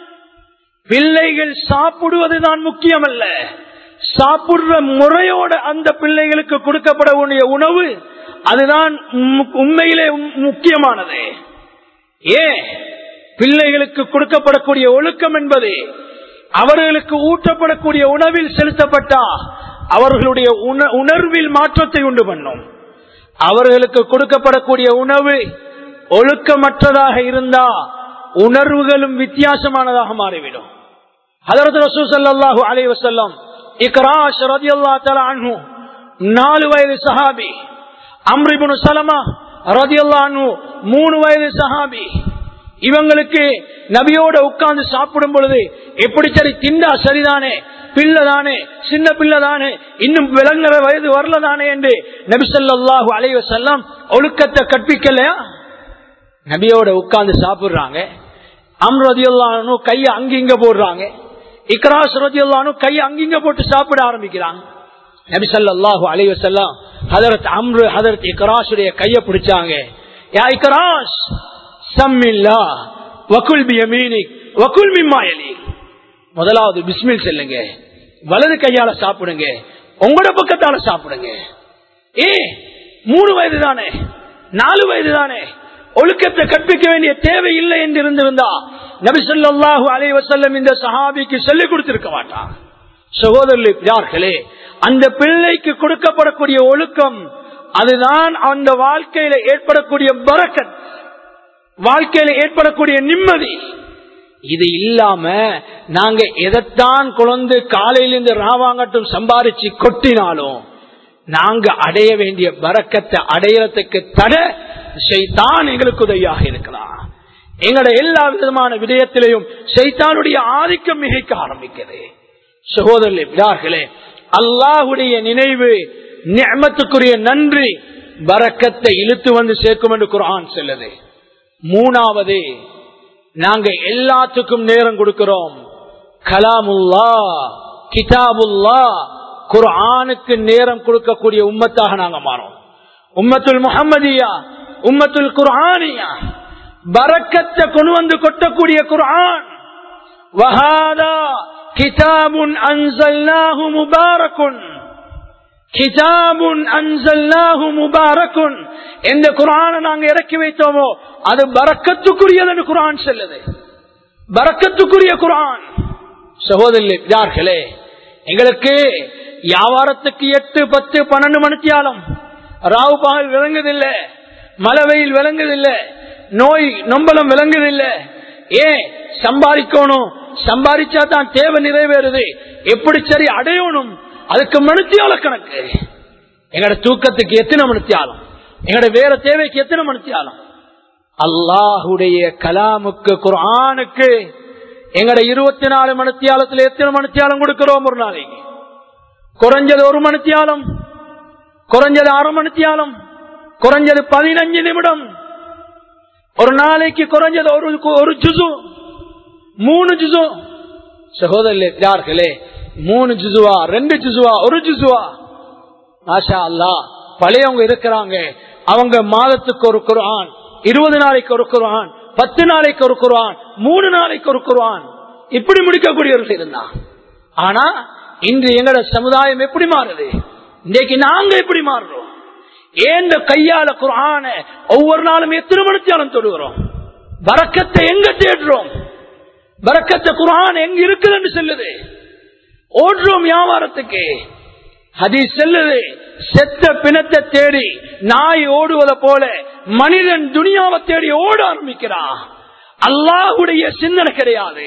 பிள்ளைகள் சாப்பிடுவதுதான் முக்கியம் அல்ல சாப்பிடுற முறையோட அந்த பிள்ளைகளுக்கு கொடுக்கப்பட வேண்டிய உணவு அதுதான் உண்மையிலே முக்கியமானது ஏன் பிள்ளைகளுக்கு கொடுக்கப்படக்கூடிய ஒழுக்கம் என்பது அவர்களுக்கு ஊட்டப்படக்கூடிய உணவில் செலுத்தப்பட்டா அவர்களுடைய உணர்வில் மாற்றத்தை உண்டு பண்ணும் அவர்களுக்கு கொடுக்கப்படக்கூடிய உணவு ஒழுக்கமற்றதாக இருந்தா உணர்வுகளும் வித்தியாசமானதாக மாறிவிடும் அதற்கு ரசூ சல்லாஹூ அலை வசல்லம் இக்ராஷ் ரதி அல்லா தலா அன்ஹு நாலு வயது சஹாபி அம்ரிபுனு சலமா ரதி அல்லா அன்ஹு மூணு வயது சஹாபி இவங்களுக்கு நபியோட உட்கார்ந்து சாப்பிடும் பொழுது எப்படி சரி திண்டா சரிதானே பிள்ளைதானே சின்ன பிள்ளைதானே இன்னும் விளங்குற வயது வரலதானே என்று நபி சொல்லாஹு அலைவ செல்லம் ஒழுக்கத்தை கற்பிக்கலையா நபியோட உட்கார்ந்து சாப்பிடுறாங்க அம்ரதியுல்லானு கைய அங்கிங்க போடுறாங்க இக்ராஸ் ரதியுல்லானு கைய அங்கிங்க போட்டு சாப்பிட ஆரம்பிக்கிறாங்க நபி சல்லாஹூ அலைவ செல்லம் ஹதரத் அம்ரு ஹதரத் இக்ராஸுடைய கைய பிடிச்சாங்க யா இக்ராஸ் சம்மில்லா வக்குல் பியமீனிக் வக்குல் மிம்மாயலி முதலாவது பிஸ்மில் செல்லுங்க வலது கையால சாப்பிடுங்க உங்களோட பக்கத்தால சாப்பிடுங்க ஏ மூணு வயது தானே நாலு வயது தானே ஒழுக்கத்தை கற்பிக்க வேண்டிய தேவை இல்லை என்று இருந்திருந்தா நபி சொல்லாஹு அலை வசல்லம் இந்த சஹாபிக்கு சொல்லிக் கொடுத்திருக்க மாட்டான் சகோதரர்களே அந்த பிள்ளைக்கு கொடுக்கப்படக்கூடிய ஒழுக்கம் அதுதான் அந்த வாழ்க்கையில ஏற்படக்கூடிய பறக்கத் வாழ்க்கையில ஏற்படக்கூடிய நிம்மதி இது இல்லாம நாங்க எதைத்தான் குழந்தை காலையிலிருந்து ராவாங்கட்டும் சம்பாரிச்சு கொட்டினாலும் நாங்க அடைய வேண்டிய பறக்கத்தை அடையறதுக்கு தட செய்தான் எங்களுக்கு உதவியாக இருக்கலாம் எங்களோட எல்லா விதமான விடயத்திலையும் செய்தானுடைய ஆதிக்கம் மிகைக்க ஆரம்பிக்கிறது சகோதரர்களே விடார்களே அல்லாஹுடைய நினைவு நியமத்துக்குரிய நன்றி பறக்கத்தை இழுத்து வந்து சேர்க்கும் என்று குரான் செல்லுது மூணாவது நாங்க எல்லாத்துக்கும் நேரம் கொடுக்கிறோம் கலாமுல்லா கிதாபுல்லா குர்ஆனுக்கு நேரம் கொடுக்கக்கூடிய உம்மத்தாக நாங்க மாறோம் உம்மத்துல் முகம்மதியா உம்மத்துல் குர்ஆனியா பரக்கத்தை கொண்டு வந்து கொட்டக்கூடிய குர்ஆன் வஹாதா கிதாபுன் அன்சல்னாஹு முபாரக்குன் கிதாபுன் அன்சல்னாஹு முபாரக்குன் எந்த குரானை நாங்க இறக்கி வைத்தோமோ அது பறக்கத்துக்குரியது குரான் செல்லுது பறக்கத்துக்குரிய குரான் சகோதரி யார்களே எங்களுக்கு வியாபாரத்துக்கு எட்டு பத்து பன்னெண்டு மணித்தியாலம் ராவு பகல் விளங்குதில்லை மழை வெயில் விளங்குதில்லை நோய் நொம்பலம் விளங்குதில்லை ஏன் சம்பாதிக்கணும் சம்பாதிச்சா தான் தேவை நிறைவேறுது எப்படி சரி அடையணும் அதுக்கு மனுத்தியால கணக்கு எங்கட தூக்கத்துக்கு எத்தனை மனுத்தியாலம் எங்கட வேற தேவைக்கு எத்தனை மனுத்தியாலம் அல்லாஹுடைய கலாமுக்கு குரானுக்கு எங்கட இருபத்தி நாலு மணித்தியாலத்துல எத்தனை மணித்தியாலம் கொடுக்கிறோம் ஒரு நாளைக்கு குறைஞ்சது ஒரு மணித்தியாலம் குறைஞ்சது அரை மணித்தியாலம் குறைஞ்சது பதினஞ்சு நிமிடம் ஒரு நாளைக்கு குறைஞ்சது ஒரு ஒரு ஜுசு மூணு ஜுசு சகோதரர்களே மூணு ஜுசுவா ரெண்டு ஜுசுவா ஒரு ஜுசுவா மாஷா அல்லா பழையவங்க இருக்கிறாங்க அவங்க மாதத்துக்கு ஒரு குரான் இருபது நாளைக்கு ஒரு குரான் பத்து நாளைக்கு ஒரு குரான் மூணு நாளைக்கு ஒரு குரான் இப்படி முடிக்கக்கூடியவர்கள் இருந்தா ஆனா இன்று எங்களோட சமுதாயம் எப்படி மாறுது இன்னைக்கு நாங்க எப்படி மாறுறோம் ஏந்த கையால குரான ஒவ்வொரு நாளும் எத்தனை மணித்தாலும் தொடுகிறோம் பறக்கத்தை எங்க தேடுறோம் பறக்கத்தை குரான் எங்க இருக்குதுன்னு சொல்லுது ஓடுறோம் வியாபாரத்துக்கு ஹதீஸ் செல்லுது செத்த பிணத்தை தேடி நாய் ஓடுவதை போல மனிதன் துனியாவை தேடி ஓட ஆரம்பிக்கிறான் அல்லாஹுடைய சிந்தனை கிடையாது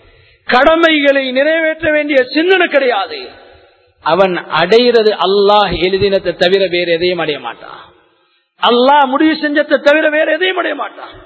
கடமைகளை நிறைவேற்ற வேண்டிய சிந்தனை கிடையாது அவன் அடைகிறது அல்லாஹ் எழுதினத்தை தவிர வேற எதையும் அடைய மாட்டான் அல்லாஹ் முடிவு செஞ்சத்தை தவிர வேற எதையும் அடைய மாட்டான்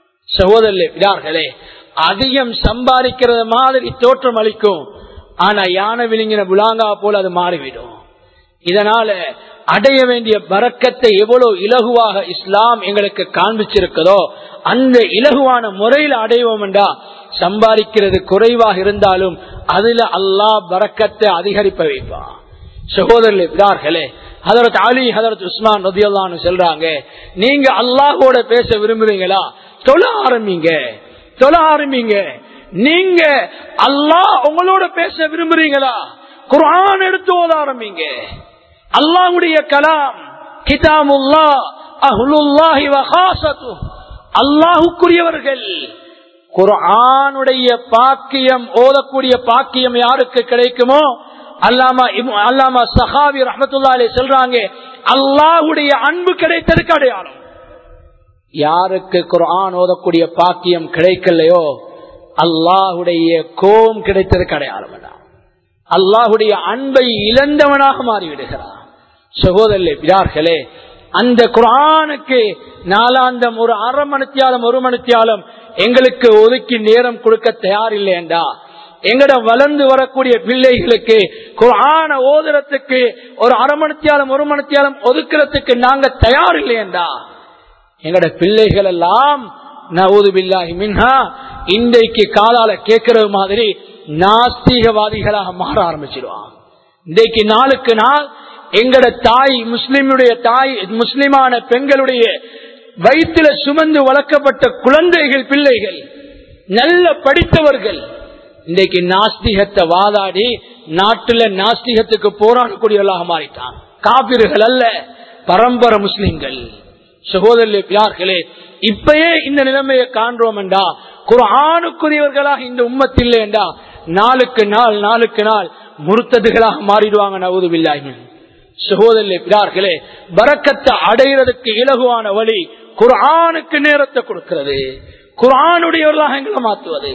சகோதரர்களே அதிகம் சம்பாதிக்கிறது மாதிரி தோற்றம் அளிக்கும் ஆனா யானை விழுங்கின புலாங்கா போல அது மாறிவிடும் இதனால அடைய வேண்டிய பறக்கத்தை எவ்வளவு இலகுவாக இஸ்லாம் எங்களுக்கு காண்பிச்சிருக்கிறதோ அந்த இலகுவான முறையில் அடைவோம் என்றா சம்பாதிக்கிறது குறைவாக இருந்தாலும் அதுல அல்லாஹ் பறக்கத்தை அதிகரிப்ப வைப்பான் சகோதரர்களே ஹதரத் அலி ஹதரத் உஸ்மான் ரதியல்லான்னு சொல்றாங்க நீங்க அல்லாஹோட பேச விரும்புறீங்களா தொழ ஆரம்பிங்க தொழ ஆரம்பிங்க நீங்க அல்லாஹ் உங்களோட பேச விரும்புறீங்களா குரான் எடுத்து ஓத ஆரம்பிங்க அல்லாஹுடைய கலாம் கிதாமுல்லா அஹ்லுல்லாஹி வஹாசத்து அல்லாஹுக்குரியவர்கள் குரானுடைய பாக்கியம் ஓதக்கூடிய பாக்கியம் யாருக்கு கிடைக்குமோ அல்லாமா அல்லாமா சஹாவி ரஹமத்துல்லா அலி சொல்றாங்க அல்லாஹுடைய அன்பு கிடைத்ததுக்கு அடையாளம் யாருக்கு குரான் ஓதக்கூடிய பாக்கியம் கிடைக்கலையோ அல்லாஹுடைய கோம் கிடைத்ததுக்கு அடையாளம் அல்லாஹுடைய அன்பை இழந்தவனாக மாறிவிடுகிறான் சகோதரே பிதார்களே அந்த குரானுக்கு நாலாந்தம் ஒரு அரை மணித்தியாலம் ஒரு மணித்தியாலம் எங்களுக்கு ஒதுக்கி நேரம் கொடுக்க தயாரில்லை என்றா எங்கட வளர்ந்து வரக்கூடிய பிள்ளைகளுக்கு குரான ஓதுறதுக்கு ஒரு அரை மணித்தியாலம் ஒரு மணித்தியாலம் ஒதுக்குறதுக்கு நாங்க தயார் இல்லை என்றா எங்கட பிள்ளைகள் எல்லாம் நவூது பில்லாஹி மின்ஹா இன்றைக்கு காலால கேட்கறது மாதிரி நாஸ்திகவாதிகளாக மாற ஆரம்பிச்சிருவான் இன்றைக்கு நாளுக்கு நாள் எங்கட தாய் முஸ்லிமுடைய தாய் முஸ்லிமான பெண்களுடைய வயிற்றுல சுமந்து வளர்க்கப்பட்ட குழந்தைகள் பிள்ளைகள் நல்ல படித்தவர்கள் இன்றைக்கு நாஸ்திகத்தை வாதாடி நாட்டுல நாஸ்திகத்துக்கு போராடக்கூடியவர்களாக மாறிட்டான் காபிர்கள் அல்ல பரம்பரை முஸ்லிம்கள் சகோதரர்களே இப்பயே இந்த நிலைமையை காண்றோம் என்றா குரானுக்குரியவர்களாக இந்த உம்மத்தில் என்றா நாளுக்கு நாள் நாளுக்கு நாள் முறுத்ததுகளாக மாறிடுவாங்க நவதுபில்லாஹி சகோதரர்களே பறக்கத்தை அடைகிறதுக்கு இலகுவான வழி குரானுக்கு நேரத்தை கொடுக்கிறது குரானுடையவர்களாக எங்களை மாற்றுவது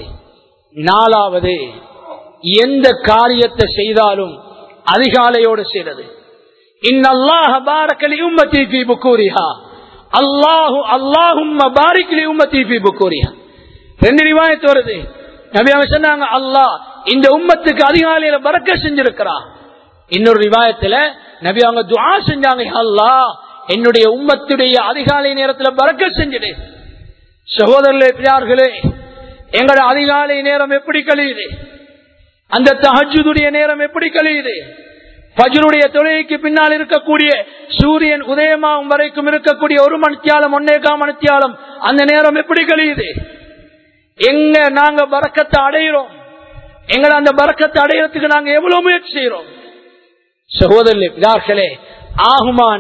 நாலாவது எந்த காரியத்தை செய்தாலும் அதிகாலையோடு செய்யறது இன்னல்லாஹ பாரக்கலி உம்மத்தி ஃபீ புக்கூரிஹா அல்லாஹு அல்லாஹும் பாரிக்கலி உம்மத்தி ஃபீ புக்கூரிஹா ரெண்டு ரிவாயத்து வருது நபி அவங்க சொன்னாங்க அல்லாஹ் இந்த உம்மத்துக்கு அதிகாலையில பறக்க செஞ்சிருக்கிறான் இன்னொரு ரிவாயத்துல நபி அவங்க துவா செஞ்சாங்க அல்லாஹ் என்னுடைய உம்மத்துடைய அதிகாலை நேரத்துல பறக்க செஞ்சிடு சகோதரர்களே பிரியார்களே எங்களோட அதிகாலை நேரம் எப்படி கழியுது அந்த தஹஜுடைய நேரம் எப்படி கழியுது பஜருடைய தொழுகைக்கு பின்னால் இருக்கக்கூடிய சூரியன் உதயமாகும் வரைக்கும் இருக்கக்கூடிய ஒரு மணித்தியாலம் ஒன்னேகா மணித்தியாலம் அந்த நேரம் எப்படி கழியுது எங்க நாங்க பறக்கத்தை அடைகிறோம் எங்களை அந்த பறக்கத்தை அடையிறதுக்கு நாங்க எவ்வளவு முயற்சி செய்யறோம் சகோதரர்களே பிதார்களே ஆகுமான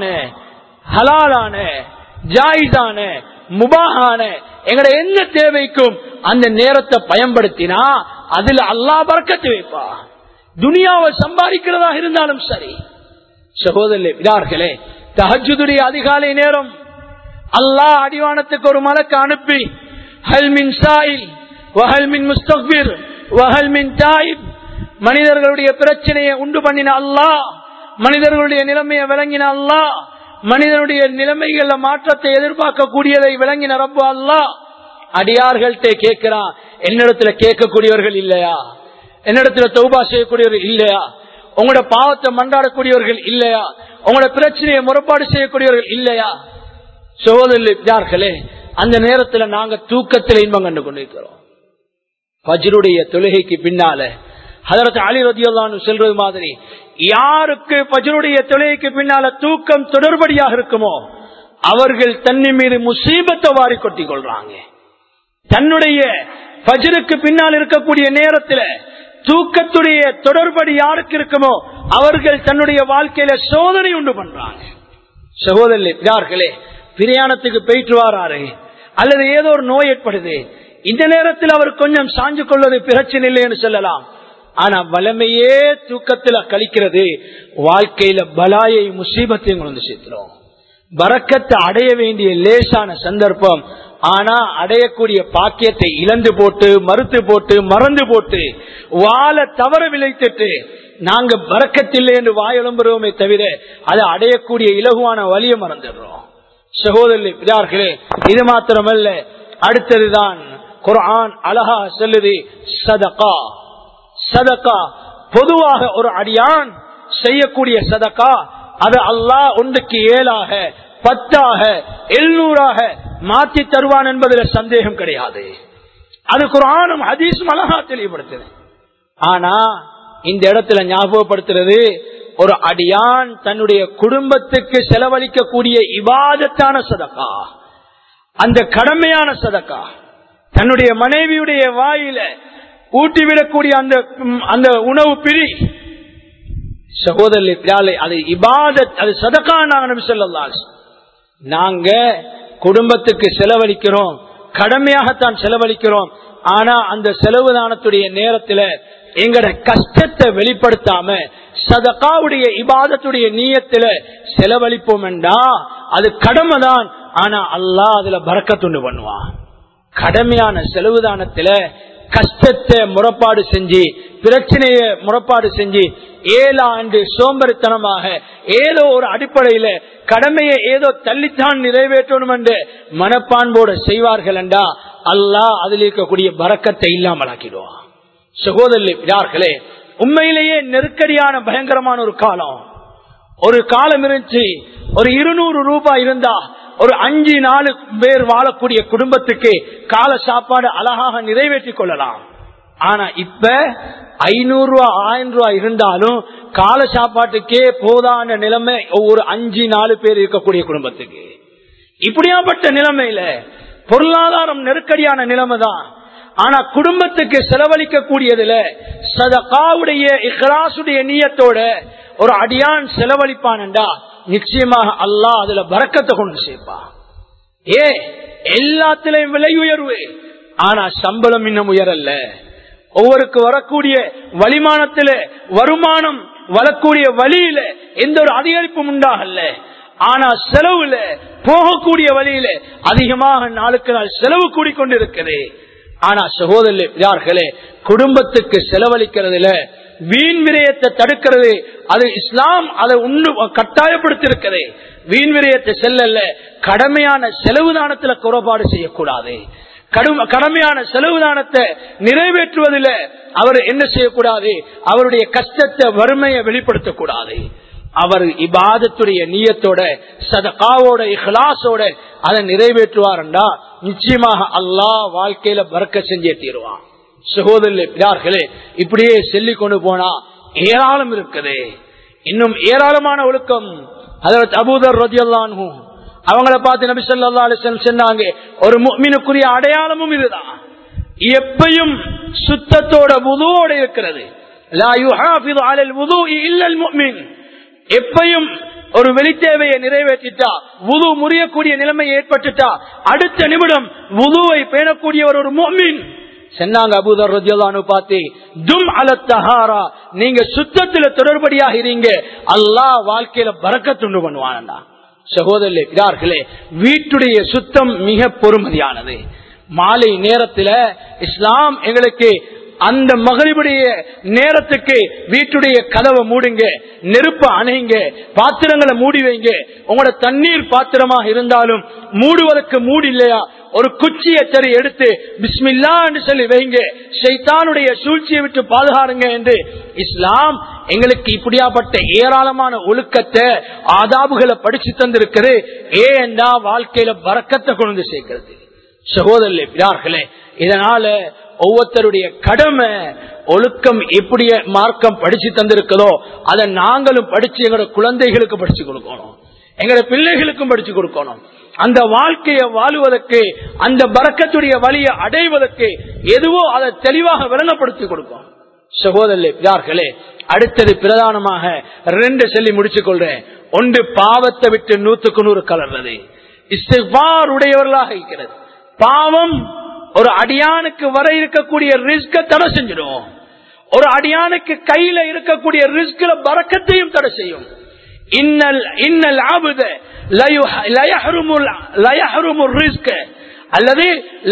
ஹலாலான ஜாயிதான முபாகான எங்கட எந்த தேவைக்கும் அந்த நேரத்தை பயன்படுத்தினா அதுல அல்லா பறக்கத்தை வைப்பா துனியாவை சம்பாதிக்கிறதாக இருந்தாலும் சரி சகோதரர்களே பிதார்களே தஹஜுடைய அதிகாலை நேரம் அல்லாஹ் அடிவானத்துக்கு ஒரு மலக்கு அனுப்பி ஹல்மின் சாயில் வஹல்மின் முஸ்தக்பிர் வஹல்மின் தாயிப் மனிதர்களுடைய பிரச்சனையை உண்டு பண்ணின அல்லாஹ் மனிதர்களுடைய நிலைமையை விளங்கின அல்லாஹ் மனிதனுடைய நிலைமைகள மாற்றத்தை எதிர்பார்க்கக்கூடியதை விளங்கின ரப்பு அல்லாஹ் அடியார்கள்ட்ட கேட்கிறான் என்னிடத்துல கேட்கக்கூடியவர்கள் இல்லையா என்னிடத்துல தௌபா செய்யக்கூடியவர்கள் இல்லையா உங்களோட பாவத்தை மண்டாடக்கூடியவர்கள் இல்லையா உங்களோட பிரச்சனையை முறைப்பாடு செய்யக்கூடியவர்கள் இல்லையா சகோதரர்களே அந்த நேரத்துல நாங்க தூக்கத்தில் இன்பம் கண்டு கொண்டிருக்கிறோம் பஜ்ருடைய தொழுகைக்கு பின்னால ஹதரத் அலி ரதியுல்லான்னு சொல்றது மாதிரி யாருக்கு பஜருடைய தொலைக்கு பின்னால தூக்கம் தொடர்படியாக இருக்குமோ அவர்கள் தண்ணி மீது முசீபத்தை வாரி கொட்டிக் கொள்றாங்க தன்னுடைய பஜருக்கு பின்னால் இருக்கக்கூடிய நேரத்தில் தூக்கத்துடைய தொடர்படி யாருக்கு இருக்குமோ அவர்கள் தன்னுடைய வாழ்க்கையில சோதனை உண்டு பண்றாங்க சகோதரர்களே பிரயாணத்துக்கு போயிட்டு வராரு அல்லது ஏதோ ஒரு நோய் ஏற்படுது இந்த நேரத்தில் அவர் கொஞ்சம் சாஞ்சு கொள்வது பிரச்சனை இல்லைன்னு சொல்லலாம் ஆனா வளமையே தூக்கத்துல கழிக்கிறது வாழ்க்கையில பலாயை முசீபத்தையும் கொண்டு சேர்க்கிறோம் பறக்கத்தை அடைய வேண்டிய லேசான சந்தர்ப்பம் ஆனா அடையக்கூடிய பாக்கியத்தை இழந்து போட்டு மறுத்து போட்டு மறந்து போட்டு வாழ தவற விளைத்துட்டு நாங்க பறக்கத்தில்லை என்று வாயெழும்புறோமே தவிர அதை அடையக்கூடிய இலகுவான வழியை மறந்துடுறோம் சகோதரர்களே இது மாத்திரமல்ல அடுத்ததுதான் குரான் அழகா சொல்லுது சதகா சதகா பொதுவாக ஒரு அடியான் செய்யக்கூடிய சதகா அது அல்லாஹ் ஒன்றுக்கு ஏழாக பத்தாக எழுநூறாக மாற்றி தருவான் என்பதில் சந்தேகம் கிடையாது அது குரானும் ஹதீஸும் அழகா தெளிவுபடுத்துது ஆனா இந்த இடத்துல ஞாபகப்படுத்துறது ஒரு அடியான் தன்னுடைய குடும்பத்துக்கு செலவழிக்கக்கூடிய இவாதத்தான சதக்கா அந்த கடமையான சதக்கா தன்னுடைய மனைவியுடைய வாயில ஊட்டிவிடக்கூடிய அந்த அந்த உணவு பிரி சகோதரர் அது இபாதத் அது சதக்கா நாங்க நபி சொல்லலாம் நாங்க குடும்பத்துக்கு செலவழிக்கிறோம் கடமையாகத்தான் செலவழிக்கிறோம் ஆனா அந்த செலவு தானத்துடைய நேரத்துல எங்கட கஷ்டத்தை வெளிப்படுத்தாம சதகாவுடைய இபாதத்துடைய நீயத்துல செலவழிப்போம் என்றா அது கடமை தான் ஆனா அல்லாஹ் அதுல பறக்கத்துண்டு பண்ணுவான் கடமையான செலவு தானத்துல கஷ்டத்தை முறப்பாடு செஞ்சு பிரச்சனைய முறப்பாடு செஞ்சு ஏழு ஆண்டு சோம்பரித்தனமாக ஏதோ ஒரு அடிப்படையில கடமையை ஏதோ தள்ளித்தான் நிறைவேற்றணும் என்று மனப்பான்போடு செய்வார்கள் என்றா அல்லாஹ் அதில் இருக்கக்கூடிய பறக்கத்தை இல்லாமலாக்கிடுவான் சகோதரர்களே உண்மையிலேயே நெருக்கடியான பயங்கரமான ஒரு காலம் ஒரு காலம் இருந்துச்சு ஒரு இருநூறு ரூபாய் இருந்தா ஒரு அஞ்சு நாலு பேர் வாழக்கூடிய குடும்பத்துக்கு கால சாப்பாடு அழகாக நிறைவேற்றி கொள்ளலாம் ஆனா இப்ப ஐநூறு ரூபா ஆயிரம் ரூபாய் இருந்தாலும் கால சாப்பாட்டுக்கே போதான நிலைமை ஒவ்வொரு அஞ்சு நாலு பேர் இருக்கக்கூடிய குடும்பத்துக்கு இப்படியாப்பட்ட நிலைமையில பொருளாதாரம் நெருக்கடியான நிலைமை தான் ஆனா குடும்பத்துக்கு செலவழிக்க கூடியதுல சதகாவுடைய இஹ்ராசுடைய நீயத்தோட ஒரு அடியான் செலவழிப்பான்டா நிச்சயமாக அல்லாஹ் அதுல பறக்கத்தை கொண்டு சேர்ப்பான் ஏ எல்லாத்திலையும் விலை உயர்வு ஆனா சம்பளம் இன்னும் உயரல்ல ஒவ்வொருக்கு வரக்கூடிய வலிமானத்தில வருமானம் வரக்கூடிய வழியில எந்த ஒரு அதிகரிப்பும் உண்டாகல்ல ஆனா செலவுல போகக்கூடிய வழியில அதிகமாக நாளுக்கு நாள் செலவு கூடிக்கொண்டிருக்கிறது ஆனா சகோதரர்களே குடும்பத்துக்கு செலவழிக்கிறதுல வீண் விரயத்தை தடுக்கிறது அது இஸ்லாம் அதை உண்டு கட்டாயப்படுத்திருக்கிறது வீண் விரயத்தை செல்லல கடமையான செலவு தானத்துல குறைபாடு செய்யக்கூடாது கடமையான செலவு தானத்தை நிறைவேற்றுவதில் அவர் என்ன செய்யக்கூடாது அவருடைய கஷ்டத்தை வறுமையை வெளிப்படுத்தக்கூடாது அவர் இபாதத்துடைய நீயத்தோட சதகாவோட இஹ்லாசோட அதை நிறைவேற்றுவார்டா நிச்சயமாக அல்லாஹ் வாழ்க்கையில பறக்க செஞ்சே தீருவான் சகோதரர்களே இப்படியே சொல்லி கொண்டு போனா ஏராளம் இருக்குது இன்னும் ஏராளமான ஒழுக்கம் அதற்கு அபூதர் ரதியல்லானு அவங்கள பார்த்து நபி சொல்லா சொன்னாங்க ஒரு மீனுக்குரிய அடையாளமும் இதுதான் எப்பையும் சுத்தத்தோட புதுவோட இருக்கிறது எப்பையும் ஒரு வெளித்தேவையை நிறைவேற்றிட்டா உது முறியக்கூடிய நிலைமை ஏற்பட்டுட்டா அடுத்த நிமிடம் உதுவை பேணக்கூடியவர் ஒரு மோமின் சொன்னாங்க அபூதர் ரஜியலானு பார்த்து தும் அலத்தஹாரா நீங்க சுத்தத்துல தொடர்படியாக இருங்க அல்லாஹ் வாழ்க்கையில பறக்கத்துண்டு பண்ணுவானண்டா சகோதரர்களே வீட்டுடைய சுத்தம் மிக பொறுமதியானது மாலை நேரத்துல இஸ்லாம் எங்களுக்கு அந்த மகளிருடைய நேரத்துக்கு வீட்டுடைய கதவை மூடுங்க நெருப்ப அணைங்க பாத்திரங்களை மூடி வைங்க உங்களோட தண்ணீர் பாத்திரமாக இருந்தாலும் மூடுவதற்கு மூடி இல்லையா ஒரு குச்சியை சரி எடுத்து பிஸ்மில்லா என்று சொல்லி வைங்க ஷைத்தானுடைய சூழ்ச்சியை விட்டு பாதுகாருங்க என்று இஸ்லாம் எங்களுக்கு இப்படியாப்பட்ட ஏராளமான ஒழுக்கத்தை ஆதாபுகளை படிச்சு தந்திருக்கிறது ஏண்டா வாழ்க்கையில பறக்கத்தை கொண்டு சேர்க்கிறது சகோதரர்களே பிறார்களே இதனால ஒவ்வொருத்தருடைய கடமை ஒழுக்கம் எப்படி மார்க்கம் படிச்சு தந்திருக்கிறதோ அதை நாங்களும் படிச்சு எங்களோட குழந்தைகளுக்கு படிச்சு கொடுக்கணும் எங்களோட பிள்ளைகளுக்கும் படிச்சு கொடுக்கணும் அந்த வாழ்க்கையை வாழுவதற்கு அந்த பறக்கத்துடைய வழியை அடைவதற்கு எதுவோ அதை தெளிவாக விளங்கப்படுத்தி கொடுக்கும் சகோதரர்களே அடுத்தது பிரதானமாக ரெண்டு சொல்லி முடிச்சுக் கொள்றேன் ஒன்று பாவத்தை விட்டு நூத்துக்கு நூறு கலர்றது இஸ்திஃபார் உடையவர்களாக இருக்கிறது பாவம் ஒரு அடியானுக்கு வர இருக்கக்கூடிய ரிஸ்க தடை செஞ்சிடும் ஒரு அடியானுக்கு கையில இருக்கக்கூடிய ரிஸ்க்ல பறக்கத்தையும் தடை செய்யும் இன்னல் இன்னல் ஆபுத அல்லது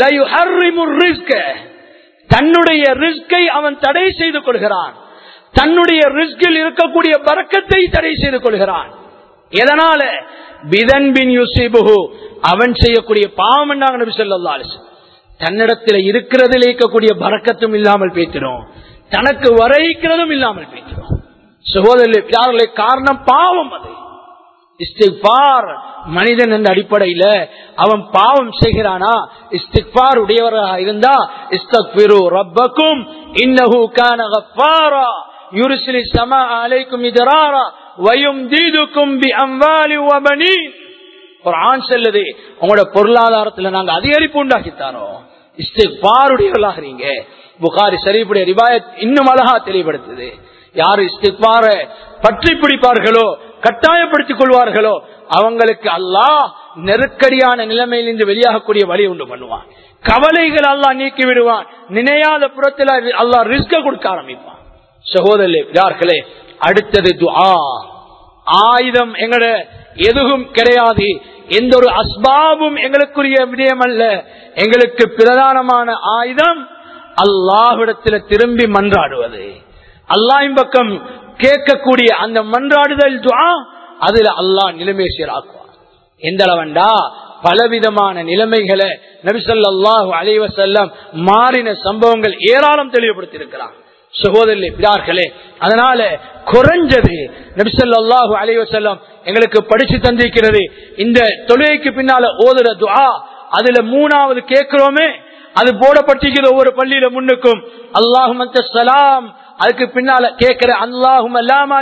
தன்னுடைய ரிஸ்கை அவன் தடை செய்து கொள்கிறான் தன்னுடைய ரிஸ்கில் இருக்கக்கூடிய பறக்கத்தை தடை செய்து கொள்கிறான் எதனால பிதன் பின் யுசிபுகு அவன் செய்யக்கூடிய பாவம் என்றாங்க நபி சொல்லா தன்னிடத்தில் இருக்கிறதில் இருக்கக்கூடிய பறக்கத்தும் இல்லாமல் பேத்திரும் தனக்கு வரைக்கிறதும் இல்லாமல் பேத்திரும் சகோதரர்களே காரணம் பாவம் அது இஸ்திக்பார் மனிதன் என்ற அடிப்படையில அவன் பாவம் செய்கிறானா இஸ்திக்பார் உடையவராக இருந்தா இஸ்தக்பிரு ரப்பக்கும் இன்னஹு கான கஃபாரா யுர்சிலி ஸமா அலைக்கும் இதராரா வயும்தீதுக்கும் பிஅம்வாலி வபனீன் குர்ஆன் சொல்லுது உங்களோட பொருளாதாரத்துல நாங்க அதிகரிப்பு உண்டாக்கி தரோம் இஸ்திக்பாருடையவர்களாக நீங்க புகாரி ஷரீஃபுடைய ரிவாயத் இன்னும் அழகா தெளிவுபடுத்துது யாரு இஸ்திக்பார பற்றி பிடிப்பார்களோ கட்டாயப்படுத்திக் கொள்வார்களோ அவங்களுக்கு அல்லாஹ் நெருக்கடியான நிலைமையிலிருந்து வெளியாகக்கூடிய வழி உண்டு பண்ணுவான் கவலைகள் அல்லாஹ் நீக்கி விடுவான் நினையாத புறத்தில் அல்லாஹ் ரிஸ்க கொடுக்க ஆரம்பிப்பான் சகோதரர்களே அடுத்தது துஆ ஆயுதம் எங்கட எதுவும் கிடையாது எந்த ஒரு அஸ்பாபும் எங்களுக்குரிய விடயம் அல்ல எங்களுக்கு பிரதானமான ஆயுதம் அல்லாஹ்விடத்துல திரும்பி மன்றாடுவது அல்லாஹின் பக்கம் கேட்கக்கூடிய அந்த மன்றாடுதல் துவா அதுல அல்லாஹ் நிலைமை சீராக்குவார் எந்த அளவண்டா பலவிதமான நிலைமைகளை நபிசல்லாஹு அலைவசல்லம் மாறின சம்பவங்கள் ஏராளம் தெளிவுபடுத்தியிருக்கிறான் சகோதரி பிதார்களே அதனால குறைஞ்சது நபிசல்லாஹு அலைவசல்லம் எங்களுக்கு படிச்சு தந்திருக்கிறது இந்த தொழுகைக்கு பின்னால ஓதுற துவா அதுல மூணாவது கேட்கிறோமே அது போடப்பட்டிருக்கிறது ஒவ்வொரு பள்ளியில முன்னுக்கும் அல்லாஹு சலாம் அதுக்கு பின்னால கேட்கிற அல்லாஹும்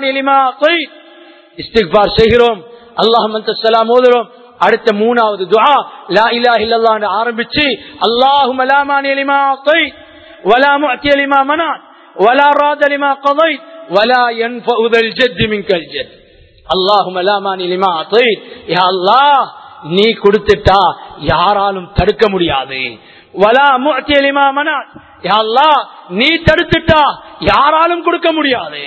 இஸ்திக்பார் செய்கிறோம் அல்லாஹும் சலாம் ஓதுறோம் அடுத்த மூணாவது துவா லா இலா இல்லல்லான்னு ஆரம்பிச்சு அல்லாஹும் அலாமானிலிமா ولا معطي لما منع ولا راد لما قضيت ولا ينفع ذا الجد منك الجد اللهم لا مانع لما اعطيت يا الله நீ கொடுத்துட்டா யாராலும் தடுக்க முடியாது வலா முஅத்தி லிமா மனாத் யா அல்லாஹ் நீ தடுத்துட்டா யாராலும் கொடுக்க முடியாது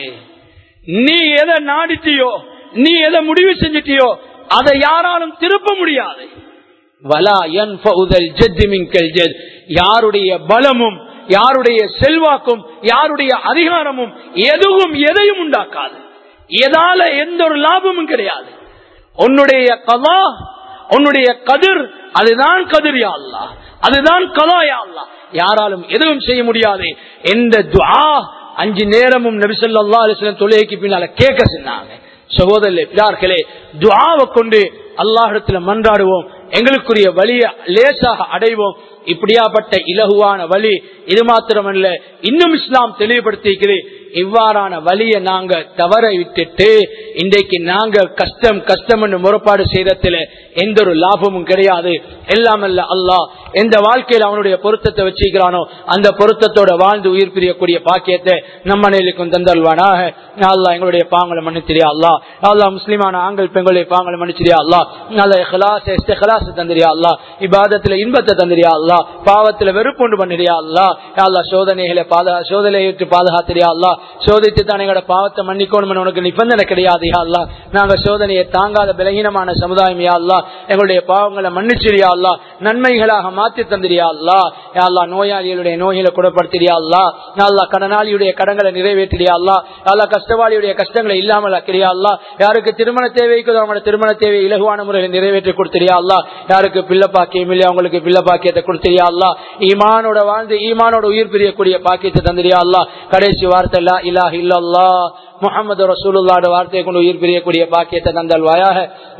நீ எதை நாடிட்டியோ நீ எதை முடிவு செஞ்சிட்டியோ அதை யாராலும் திருப்ப முடியாது வலா யன்ஃபஉதல் ஜத் மின்கல் ஜத் யாருடைய பலமும் யாருடைய செல்வாக்கும் யாருடைய அதிகாரமும் எதுவும் எதையும் உண்டாக்காது எதால எந்த ஒரு லாபமும் கிடையாது உன்னுடைய கதா உன்னுடைய கதிர் அதுதான் கதிர் யா அல்லாஹ் அதுதான் கலா யா அல்லாஹ் யாராலும் எதுவும் செய்ய முடியாது எந்த துஆ அஞ்சு நேரமும் நபிசல்லா அலிஸ்லாம் தொழுகைக்கு பின்னால கேட்க சொன்னாங்க சகோதரர்களே பிதார்களே துஆவை கொண்டு அல்லாஹிடத்துல மன்றாடுவோம் எங்களுக்குரிய வழியை லேசாக அடைவோம் இப்படியாப்பட்ட இலகுவான வழி இது மாத்திரமல்ல இன்னும் இஸ்லாம் தெளிவுபடுத்திக்கிறது இவ்வாறான வழியை நாங்க தவற விட்டுட்டு இன்றைக்கு நாங்க கஷ்டம் கஷ்டம் என்று முறைப்பாடு செய்ததுல எந்த ஒரு லாபமும் கிடையாது எல்லாம் அல்ல அல்லாஹ் எந்த வாழ்க்கையில் அவனுடைய பொருத்தத்தை வச்சுக்கிறானோ அந்த பொருத்தத்தோட வாழ்ந்து உயிர் பிரியக்கூடிய பாக்கியத்தை நம்ம நிலைக்கும் தந்தல்வானாக அல்லா எங்களுடைய பாங்களை மன்னிச்சிரியா அல்லா அல்லா முஸ்லிமான ஆண்கள் பெண்களுடைய பாங்களை மன்னிச்சிரியா அல்லா நல்ல ஹலாஸ் ஹலாஸ் தந்திரியா அல்லா இபாதத்துல இன்பத்தை தந்திரியா அல்லா பாவத்துல வெறுப்புண்டு பண்ணிரியா அல்லா அல்லா சோதனைகளை பாதா சோதனையிட்டு பாதுகாத்திரியா அல்லா சோதித்து தான் எங்களோட பாவத்தை மன்னிக்கணும் உனக்கு நிபந்தனை கிடையாது யா அல்லா நாங்க சோதனையை தாங்காத பலகீனமான சமுதாயம் யா அல்லா எங்களுடைய பாவங்களை மன்னிச்சிரியா அல்லா நன்மைகளாக மாற்றி தந்திரியா அல்லா யா அல்லா நோயாளிகளுடைய நோய்களை குணப்படுத்திரியா அல்லா யா அல்லா கடனாளியுடைய கடன்களை நிறைவேற்றியா அல்லா அல்லா கஷ்டவாளியுடைய கஷ்டங்களை இல்லாமல் ஆக்கிறியா அல்லா யாருக்கு திருமண தேவைக்கு அவங்களோட திருமண தேவை இலகுவான முறையில் நிறைவேற்றி கொடுத்திரியா அல்லா யாருக்கு பிள்ளை பாக்கியம் இல்லையா அவங்களுக்கு பிள்ளை பாக்கியத்தை கொடுத்திரியா அல்லா ஈமானோட வாழ்ந்து ஈமானோட உயிர் பிரியக்கூடிய பாக்கியத்தை தந்திரியா அல்லா கடைசி வார்த்தை இல்லா இல்லா முகமது ரசூலுல்லாட வார்த்தையை கொண்டு உயிர் பிரியக்கூடிய பாக்கியத்தை தந்தல்வாயாக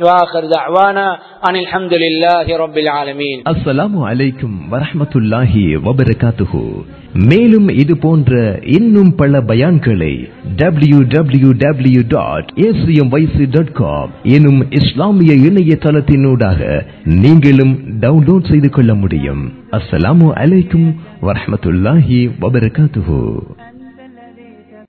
அனில் அஹமதுல்லாஹி ரபில் ஆலமீன் அஸ்ஸலாமு அலைக்கும் வரஹ்மத்துல்லாஹி வபரகாத்துஹு மேலும் இது போன்ற இன்னும் பல பயான்களை W W W dot dot com எனும் இஸ்லாமிய இணையதளத்தினூடாக நீங்களும் டவுன்லோட் செய்து கொள்ள முடியும் அஸ்ஸலாமு அலைக்கும் வரஹ்மத்துல்லாஹி வபரகாத்துஹு